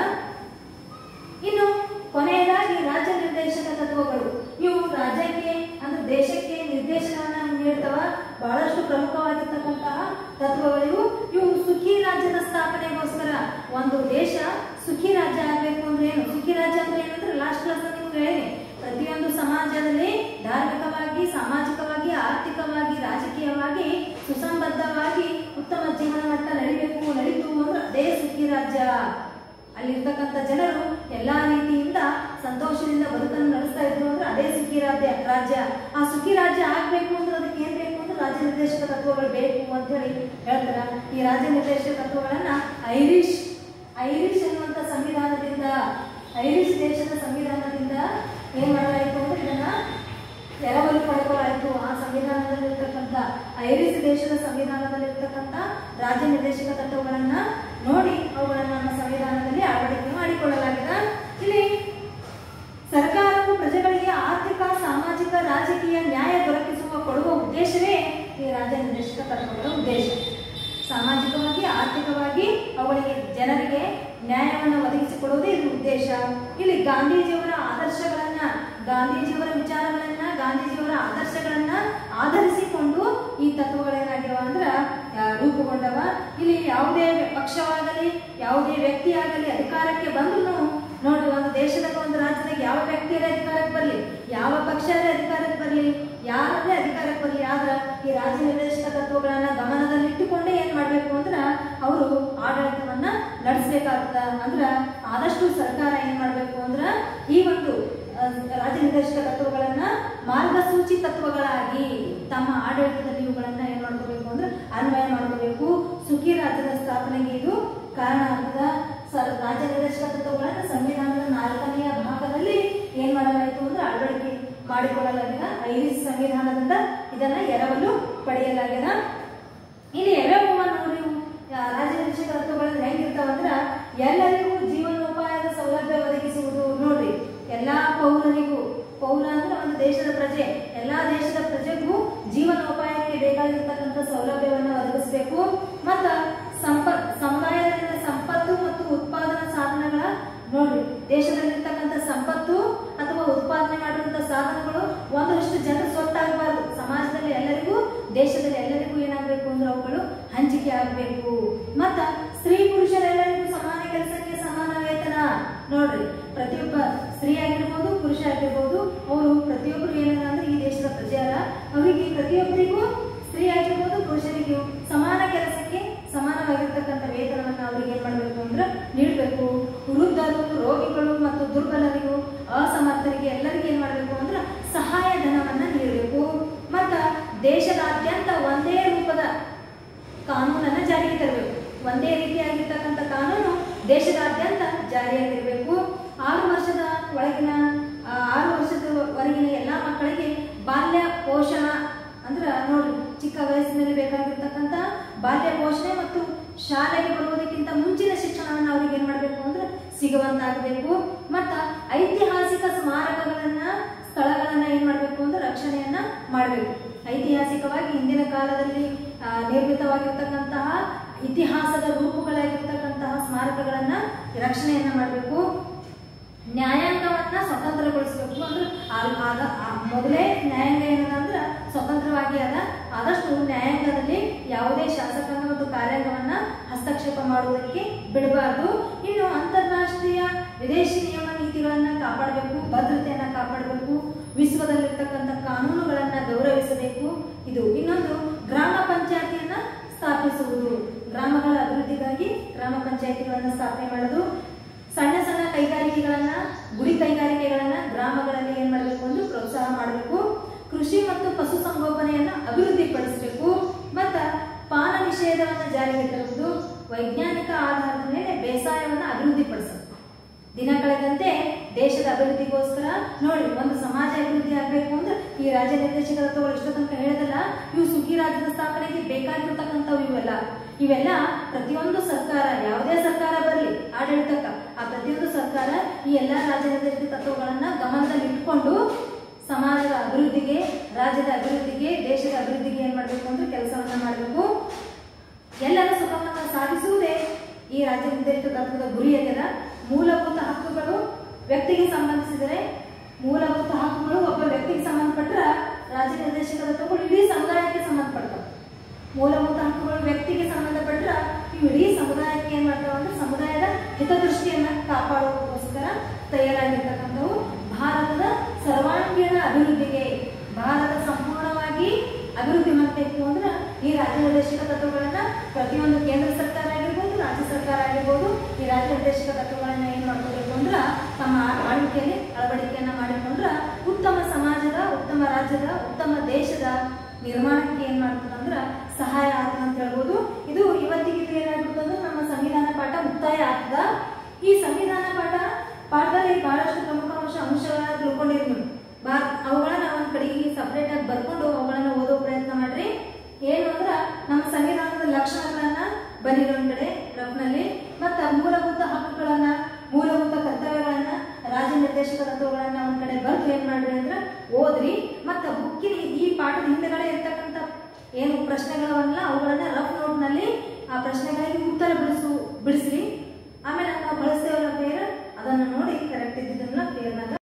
ಇನ್ನು ಕೊನೆಯದಾಗಿ ರಾಜ್ಯ ನಿರ್ದೇಶಕ ತತ್ವಗಳು ಇವು ರಾಜ್ಯಕ್ಕೆ ಅಂದ್ರೆ ದೇಶಕ್ಕೆ ನಿರ್ದೇಶನವನ್ನ ನೀಡ್ತವ ಬಹಳಷ್ಟು ಪ್ರಮುಖವಾಗಿರ್ತಕ್ಕಂತಹ ತತ್ವಗಳಿವು ಇವು ಸುಖಿ ರಾಜ್ಯದ ಸ್ಥಾಪನೆಗೋಸ್ಕರ ಒಂದು ದೇಶ ಸುಖಿ ರಾಜ್ಯ ಆಗ್ಬೇಕು ಅಂದ್ರೆ ಏನು ಸುಖಿ ರಾಜ್ಯ ಅಂದ್ರೆ ಏನಂದ್ರೆ ಲಾಸ್ಟ್ ಕ್ಲಾಸ್ ನಿಮ್ಗೆ ಹೇಳಿ ಪ್ರತಿಯೊಂದು ಸಮಾಜದಲ್ಲಿ ಧಾರ್ಮಿಕವಾಗಿ ಸಾಮಾಜಿಕವಾಗಿ ಆರ್ಥಿಕವಾಗಿ ರಾಜಕೀಯವಾಗಿ ಸುಸಂಬದ್ಧವಾಗಿ ಉತ್ತಮ ಜೀವನ ಮಟ್ಟ ನಡಿಬೇಕು ನಡೀತು ಅಂದ್ರೆ ಅದೇ ಸುಖಿ ರಾಜ್ಯ ಅಲ್ಲಿರ್ತಕ್ಕಂಥ ಜನರು ಎಲ್ಲಾ ರೀತಿಯಿಂದ ಸಂತೋಷದಿಂದ ಬದುಕನ್ನು ನಡೆಸ್ತಾ ಇದ್ರು ಅಂದ್ರೆ ಅದೇ ಸುಖಿ ರಾಜ್ಯ ರಾಜ್ಯ ಆ ಸುಖಿ ರಾಜ್ಯ ಆಗ್ಬೇಕು ಅಂದ್ರೆ ಅದಕ್ಕೆ ಏನ್ ಬೇಕು ಅಂದ್ರೆ ರಾಜ್ಯ ನಿರ್ದೇಶಕ ತತ್ವಗಳು ಬೇಕು ಅಂತ ಹೇಳಿ ಹೇಳ್ತಾರ ಈ ರಾಜ್ಯ ನಿರ್ದೇಶಕ ತತ್ವಗಳನ್ನ ಐರಿಷ್ ಐರಿಷ್ ಎನ್ನುವಂತ ಸಂವಿಧಾನದಿಂದ ಐರಿಷ್ ದೇಶದ ಸಂವಿಧಾನದಿಂದ ಏನ್ ಮಾಡಲಾಯಿತು ಅಂದ್ರೆ ಇದನ್ನ ಎರವಲು ಪಡ್ಕೊಳ್ಳಾಯಿತು ಆ ಸಂವಿಧಾನದಲ್ಲಿರ್ತಕ್ಕಂಥ ಐರಿಸ್ ದೇಶದ ಸಂವಿಧಾನದಲ್ಲಿರ್ತಕ್ಕಂಥ ರಾಜ್ಯ ನಿರ್ದೇಶಕ ತತ್ವಗಳನ್ನ ನೋಡಿ ಅವುಗಳನ್ನ ನಮ್ಮ ಸಂವಿಧಾನದಲ್ಲಿ ಅಳವಡಿಕೆ ಮಾಡಿಕೊಳ್ಳಲಾಗಿದೆ ಇಲ್ಲಿ ಸರ್ಕಾರವು ಪ್ರಜೆಗಳಿಗೆ ಆರ್ಥಿಕ ಸಾಮಾಜಿಕ ರಾಜಕೀಯ ನ್ಯಾಯ ದೊರಕಿಸುವ ಕೊಡುವ ಉದ್ದೇಶವೇ ಈ ರಾಜ್ಯ ನಿರ್ದೇಶಕ ತತ್ವಗಳ ಉದ್ದೇಶ ಸಾಮಾಜಿಕವಾಗಿ ಆರ್ಥಿಕವಾಗಿ ಅವುಗಳಿಗೆ ಜನರಿಗೆ ನ್ಯಾಯವನ್ನು ಒದಗಿಸಿಕೊಡುವುದೇ ಇದು ಉದ್ದೇಶ ಇಲ್ಲಿ ಗಾಂಧೀಜಿಯವರ ಆದರ್ಶಗಳನ್ನ ಗಾಂಧೀಜಿಯವರ ವಿಚಾರಗಳನ್ನ ಗಾಂಧೀಜಿಯವರ ಆದರ್ಶಗಳನ್ನ ಆಧರಿಸಿಕೊಂಡು ಈ ತತ್ವಗಳೇನಾಗಿರುವ ಅಂದ್ರ ಆ, ರೂಪುಗೊಂಡವ ಇಲ್ಲಿ ಯಾವುದೇ ಪಕ್ಷವಾಗಲಿ ಯಾವುದೇ ವ್ಯಕ್ತಿ ಆಗಲಿ ಅಧಿಕಾರಕ್ಕೆ ಬಂದ್ರು ನೋಡಿ ಒಂದು ದೇಶದಾಗ ಒಂದು ರಾಜ್ಯದಾಗ ಯಾವ ವ್ಯಕ್ತಿಯರೇ ಅಧಿಕಾರಕ್ಕೆ ಬರಲಿ ಯಾವ ಪಕ್ಷರೇ ಅಧಿಕಾರಕ್ಕೆ ಬರಲಿ ಯಾರೇ ಅಧಿಕಾರಕ್ಕೆ ಬರಲಿ ಆದ್ರ ಈ ರಾಜ್ಯ ನಿರ್ದೇಶಕ ತತ್ವಗಳನ್ನ ಗಮನದಲ್ಲಿಟ್ಟುಕೊಂಡೇ ಏನ್ ಮಾಡ್ಬೇಕು ಅಂದ್ರ ಅವರು ಆಡಳಿತವನ್ನ ನಡೆಸಬೇಕಾಗ್ತದ ಅಂದ್ರ ಆದಷ್ಟು ಸರ್ಕಾರ ಏನ್ ಮಾಡ್ಬೇಕು ಅಂದ್ರ ಈ ಒಂದು ಆ, ರಾಜ್ಯ ನಿರ್ದೇಶಕ ತತ್ವಗಳನ್ನ ಮಾರ್ಗಸೂಚಿ ತತ್ವಗಳಾಗಿ ತಮ್ಮ ಆಡಳಿತದಲ್ಲಿ ಇವುಗಳನ್ನ ಏನ್ ಮಾಡ್ಕೋಬೇಕು ಅಂದ್ರೆ ಅನ್ವಯ ಮಾಡ್ಕೋಬೇಕು ಸುಖಿ ರಾಜ್ಯದ ಸ್ಥಾಪನೆಗೆ ಇದು ಕಾರಣ ಆಗ್ತದ ಸ- ರಾಜ್ಯ ನಿರ್ದೇಶಕ ತತ್ವಗಳನ್ನ ಸಂವಿಧಾನದ ನಾಲ್ಕನೆಯ ಭಾಗದಲ್ಲಿ ಏನ್ ಮಾಡಲಾಯಿತು ಅಂದ್ರೆ ಅಳವಡಿಕೆ ಮಾಡಿಕೊಳ್ಳಲಾಗಿದೆ ಐರಿಸ್ ಸಂವಿಧಾನದಿಂದ ಇದನ್ನ ಎರವಲು ಪಡೆಯಲಾಗಿದೆ ಇಲ್ಲಿ ಯಾವ್ಯಾವ ನೋಡಿ ಇವು, ಆ, ರಾಜ್ಯ ನಿರ್ದೇಶಕ ತತ್ವಗಳು ಹೆಂಗಿರ್ತಾವಂದ್ರ ಎಲ್ಲರಿಗೂ ಜೀವನೋಪಾಯದ ಸೌಲಭ್ಯ ಒದಗಿಸುವುದು ನೋಡ್ರಿ ಎಲ್ಲಾ ಪೌರನಿಗೂ ಪೌರ ಅಂದ್ರೆ ಒಂದು ದೇಶದ ಪ್ರಜೆ ಎಲ್ಲಾ ದೇಶದ ಪ್ರಜೆಗೂ ಜೀವನೋಪಾಯಕ್ಕೆ ಬೇಕಾಗಿರ್ತಕ್ಕಂಥ ಸೌಲಭ್ಯವನ್ನ ಒದಗಿಸಬೇಕು ಮತ್ತ ಸಂಪ ಸಮುದಾಯದಲ್ಲಿನ ಸಂಪತ್ತು ಮತ್ತು ಉತ್ಪಾದನಾ ಸಾಧನಗಳ ನೋಡ್ರಿ ದೇಶದಲ್ಲಿರ್ತಕ್ಕಂಥ ಸಂಪತ್ತು ಅಥವಾ ಉತ್ಪಾದನೆ ಮಾಡಿರುವಂತ ಸಾಧನಗಳು ಒಂದಷ್ಟು ಜನರು ಸ್ವತ್ತಾಗಬಾರ್ದು ಸಮಾಜದಲ್ಲಿ ಎಲ್ಲರಿಗೂ ದೇಶದಲ್ಲಿ ಎಲ್ಲರಿಗೂ ಏನಾಗಬೇಕು ಅಂದ್ರೆ ಅವುಗಳು ಹಂಚಿಕೆ ಆಗಬೇಕು ಮತ್ತ ಸ್ತ್ರೀ ಪುರುಷರೆಲ್ಲರಿಗೂ ಸಮಾನ ಕೆಲಸಕ್ಕೆ ಸಮಾನ ವೇತನ ನೋಡ್ರಿ ಪ್ರತಿಯೊಬ್ಬ ಸ್ತ್ರೀ ಆಗಿರ್ಬೋದು ಪುರುಷ ಆಗಿರ್ಬೋದು ಅವರು ಪ್ರತಿಯೊಬ್ಬರು ಏನಂದ್ರೆ ಅಂದ್ರೆ ಈ ದೇಶದ ಪ್ರಜೆಯರ ಅವರಿಗೆ ಪ್ರತಿಯೊಬ್ಬರಿಗೂ ಸ್ತ್ರೀ ಆಗಿರ್ಬೋದು ಪುರುಷರಿಗೂ ಸಮಾನ ಕೆಲಸಕ್ಕೆ ಸಮಾನವಾಗಿರ್ತಕ್ಕಂಥ ವೇತನವನ್ನ ಅವರಿಗೆ ಏನ್ ಮಾಡ್ಬೇಕು ಅಂದ್ರೆ ನೀಡಬೇಕು ವೃದ್ಧರು ರೋಗಿಗಳು ಮತ್ತು ದುರ್ಬಲರಿಗೂ ಅಸಮರ್ಥರಿಗೆ ಎಲ್ಲರಿಗೂ ಏನ್ ಮಾಡ್ಬೇಕು ಅಂದ್ರೆ ಸಹಾಯಧನವನ್ನ ನೀಡಬೇಕು ಮತ್ತ ದೇಶದಾದ್ಯಂತ ಒಂದೇ ರೂಪದ ಕಾನೂನನ್ನ ಜಾರಿಗೆ ತರಬೇಕು ಒಂದೇ ರೀತಿಯಾಗಿರ್ತಕ್ಕಂಥ ಕಾನೂನು ದೇಶದಾದ್ಯಂತ ಜಾರಿಯಾಗಿರ್ಬೇಕು ಆರು ವರ್ಷದ ಒಳಗಿನ ಆ, ಆರು ವರ್ಷದವರೆಗಿನ ಎಲ್ಲಾ ಮಕ್ಕಳಿಗೆ ಬಾಲ್ಯ ಪೋಷಣ ಅಂದ್ರ ನೋಡಿ ಚಿಕ್ಕ ವಯಸ್ಸಿನಲ್ಲಿ ಬೇಕಾಗಿರ್ತಕ್ಕಂಥ ಬಾಲ್ಯ ಪೋಷಣೆ ಮತ್ತು ಶಾಲೆಗೆ ಬರುವುದಕ್ಕಿಂತ ಮುಂಚಿನ ಶಿಕ್ಷಣವನ್ನು ಅವ್ರಿಗೆ ಏನ್ ಮಾಡ್ಬೇಕು ಅಂದ್ರೆ ಸಿಗುವಂತಾಗಬೇಕು ಮತ್ತ ಐತಿಹಾಸಿಕ ಸ್ಮಾರಕಗಳನ್ನ ಸ್ಥಳಗಳನ್ನ ಏನ್ ಮಾಡ್ಬೇಕು ಅಂದ್ರೆ ರಕ್ಷಣೆಯನ್ನ ಮಾಡಬೇಕು ಐತಿಹಾಸಿಕವಾಗಿ ಹಿಂದಿನ ಕಾಲದಲ್ಲಿ ಆ, ನಿರ್ಮಿತವಾಗಿರ್ತಕ್ಕಂತಹ ಇತಿಹಾಸದ ರೂಪಗಳಾಗಿರ್ತಕ್ಕಂತಹ ಸ್ಮಾರಕಗಳನ್ನ ರಕ್ಷಣೆಯನ್ನ ಮಾಡಬೇಕು ನ್ಯಾಯಾಂಗವನ್ನ ಸ್ವತಂತ್ರಗೊಳಿಸಬೇಕು ಅಂದ್ರೆ ಆ- ಆಗ ಆ- ಮೊದಲೇ ನ್ಯಾಯಾಂಗ ಏನಂದ್ರೆ ಸ್ವತಂತ್ರವಾಗಿ ಅದ ಆದಷ್ಟು ನ್ಯಾಯಾಂಗದಲ್ಲಿ ಯಾವುದೇ ಶಾಸಕಾಂಗ ಮತ್ತು ಕಾರ್ಯಾಂಗವನ್ನ ಹಸ್ತಕ್ಷೇಪ ಮಾಡುವುದಕ್ಕೆ ಬಿಡಬಾರ್ದು ಇನ್ನು ಅಂತಾರಾಷ್ಟ್ರೀಯ ವಿದೇಶಿ ನಿಯಮ ನೀತಿಗಳನ್ನ ಕಾಪಾಡಬೇಕು ಭದ್ರತೆಯನ್ನ ಕಾಪಾಡಬೇಕು ವಿಶ್ವದಲ್ಲಿರ್ತಕ್ಕಂಥ ಕಾನೂನುಗಳನ್ನ ಗೌರವಿಸಬೇಕು ಇದು ಇನ್ನೊಂದು ಗ್ರಾಮ ಪಂಚಾಯತಿಯನ್ನ ಸ್ಥಾಪಿಸುವುದು ಗ್ರಾಮಗಳ ಅಭಿವೃದ್ಧಿಗಾಗಿ ಗ್ರಾಮ ಪಂಚಾಯತಿಗಳನ್ನ ಸ್ಥಾಪನೆ ಮಾಡೋದು ಸಣ್ಣ ಸಣ್ಣ ಕೈಗಾರಿಕೆಗಳನ್ನ ಗುಡಿ ಕೈಗಾರಿಕೆಗಳನ್ನ ಗ್ರಾಮಗಳಲ್ಲಿ ಏನ್ ಮಾಡಬೇಕು ಅಂದ್ರೆ ಪ್ರೋತ್ಸಾಹ ಮಾಡಬೇಕು ಕೃಷಿ ಮತ್ತು ಪಶು ಸಂಗೋಪನೆಯನ್ನ ಅಭಿವೃದ್ಧಿಪಡಿಸಬೇಕು ಮತ್ತ ಪಾನ ನಿಷೇಧವನ್ನ ಜಾರಿಗೆ ತರುವುದು ವೈಜ್ಞಾನಿಕ ಆಧಾರದ ಮೇಲೆ ಬೇಸಾಯವನ್ನ ಅಭಿವೃದ್ಧಿಪಡಿಸಬೇಕು ದಿನ ಕಳೆದಂತೆ ದೇಶದ ಅಭಿವೃದ್ಧಿಗೋಸ್ಕರ ನೋಡಿ ಒಂದು ಸಮಾಜ ಅಭಿವೃದ್ಧಿ ಆಗಬೇಕು ಅಂದ್ರೆ ಈ ರಾಜ್ಯ ನಿರ್ದೇಶಕರ ತಗೊಳ್ಳಿ ಇಷ್ಟ ತನಕ ಹೇಳಿದಲ್ಲ ಇವು ಸುಖಿ ರಾಜ್ಯದ ಸ್ಥಾಪನೆಗೆ ಬೇಕಾಗಿರ್ತಕ್ಕಂಥವು ಇವೆಲ್ಲ ಇವೆಲ್ಲ ಪ್ರತಿಯೊಂದು ಸರ್ಕಾರ ಯಾವುದೇ ಸರ್ಕಾರ ಬರಲಿ ಆಡಳಿತಕ್ಕ ಆ ಪ್ರತಿಯೊಂದು ಸರ್ಕಾರ ಈ ಎಲ್ಲಾ ರಾಜ್ಯ ನಿರ್ದೇಶಕ ತತ್ವಗಳನ್ನ ಗಮನದಲ್ಲಿ ಇಟ್ಕೊಂಡು ಸಮಾಜದ ಅಭಿವೃದ್ಧಿಗೆ ರಾಜ್ಯದ ಅಭಿವೃದ್ಧಿಗೆ ದೇಶದ ಅಭಿವೃದ್ಧಿಗೆ ಏನ್ ಮಾಡ್ಬೇಕು ಅಂದ್ರೆ ಕೆಲಸವನ್ನ ಮಾಡಬೇಕು ಎಲ್ಲರ ಸುಖವನ್ನ ಸಾಧಿಸುವುದೇ ಈ ರಾಜ್ಯ ನಿರ್ದೇಶಕ ತತ್ವದ ಗುರಿಯಾಗ್ಯದ ಮೂಲಭೂತ ಹಕ್ಕುಗಳು ವ್ಯಕ್ತಿಗೆ ಸಂಬಂಧಿಸಿದರೆ ಮೂಲಭೂತ ಹಕ್ಕುಗಳು ಒಬ್ಬ ವ್ಯಕ್ತಿಗೆ ಸಂಬಂಧಪಟ್ರ ರಾಜ್ಯ ನಿರ್ದೇಶಕ ತತ್ವಗಳು ಇಡೀ ಸಮುದಾಯಕ್ಕೆ ಸಂಬಂಧಪಡ್ತವೆ ಮೂಲಭೂತ ಹಕ್ಕುಗಳು ವ್ಯಕ್ತಿಗೆ ಸಂಬಂಧಪಟ್ರ ಇವು ಇಡೀ ಸಮುದಾಯಕ್ಕೆ ಏನ್ ಮಾಡ್ತಾವ ಅಂದ್ರೆ ಸಮುದಾಯದ ಹಿತದೃಷ್ಟಿಯನ್ನ ಕಾಪಾಡುವುದಕ್ಕೋಸ್ಕರ ತಯಾರಾಗಿರ್ತಕ್ಕಂಥವು ಭಾರತದ ಸರ್ವಾಂಗೀಣ ಅಭಿವೃದ್ಧಿಗೆ ಭಾರತ ಸಂಪೂರ್ಣವಾಗಿ ಅಭಿವೃದ್ಧಿ ಮಾಡಬೇಕು ಅಂದ್ರೆ ಈ ರಾಜ್ಯ ನಿರ್ದೇಶಕ ತತ್ವಗಳನ್ನ ಪ್ರತಿಯೊಂದು ಕೇಂದ್ರ ಸರ್ಕಾರ ಆಗಿರ್ಬೋದು ರಾಜ್ಯ ಸರ್ಕಾರ ಆಗಿರ್ಬೋದು ಈ ರಾಜ್ಯ ನಿರ್ದೇಶಕ ತತ್ವಗಳನ್ನ ಏನ್ ಮಾಡ್ಕೋಬೇಕು ಅಂದ್ರ ತಮ್ಮ ಆಳ್ವಿಕೆಯಲ್ಲಿ ಅಳವಡಿಕೆಯನ್ನ ಮಾಡಿಕೊಂಡ್ರ ಉತ್ತಮ ಸಮಾಜದ ಉತ್ತಮ ರಾಜ್ಯದ ಉತ್ತಮ ದೇಶದ ನಿರ್ಮಾಣಕ್ಕೆ ಏನ್ ಮಾಡ್ತದ ಅಂದ್ರ ಸಹಾಯ ಆಗ್ತದ ಅಂತ ಹೇಳ್ಬೋದು ಇದು ಇವತ್ತಿಗೆ ಇದು ಏನಾಗ್ಬಿಡ್ತು ಅಂದ್ರೆ ನಮ್ಮ ಸಂವಿಧಾನ ಪಾಠ ಮುಕ್ತಾಯ ಆಗ್ತದ ಈ ಸಂವಿಧಾನ ಪಾಠ ಪಾಠದಲ್ಲಿ ಬಹಳಷ್ಟು ಪ್ರಮುಖ ಅಂಶ ಅಂಶಗಳನ್ನ ತಿಳ್ಕೊಂಡಿರಿ ನೀವು ಬಾ ಅವುಗಳನ್ನ ಒಂದ್ ಕಡೆಗೆ ಸಪ್ರೇಟ್ ಆಗಿ ಬರ್ಕೊಂಡು ಅವುಗಳನ್ನ ಓದೋ ಪ್ರಯತ್ನ ಮಾಡ್ರಿ ಏನು ಅಂದ್ರ ನಮ್ಮ ಸಂವಿಧಾನದ ಲಕ್ಷಣಗಳನ್ನ ಬರೀರಿ ಒಂದ್ ಕಡೆ ರಫ್ನಲ್ಲಿ ಮತ್ತ ಮೂಲಭೂತ ಹಕ್ಕುಗಳನ್ನ ಮೂಲಭೂತ ಕರ್ತವ್ಯಗಳನ್ನ ರಾಜ್ಯ ನಿರ್ದೇಶಕ ತತ್ವಗಳನ್ನ ಒಂದ್ ಕಡೆ ಬರ್ದು ಏನ್ ಮಾಡ್ರಿ ಅಂದ್ರ ಓದ್ರಿ ಮತ್ತ ಬುಕ್ಕಿನ ಈ ಪಾಠದ ಹಿಂದೆಗಡೆ ಇರ್ತಕ್ಕಂಥ ಏನು ಪ್ರಶ್ನೆಗಳವನ್ನ ಅವುಗಳನ್ನ ರಫ್ ನೋಟ್ ನಲ್ಲಿ ಆ ಪ್ರಶ್ನೆಗಳಿಗೆ ಉತ್ತರ ಬಿಡಿಸು ಬಿಡಿಸ್ರಿ ಆಮೇಲೆ ನಾವು ಬಳಸ್ತೇವಲ್ಲ ಪೇರ್ ಅದನ್ನ ನೋಡಿ ಕರೆಕ್ಟ್ ಇದ್ದಿದ್ದನ್ನ ಪೇರ್ನಾಗ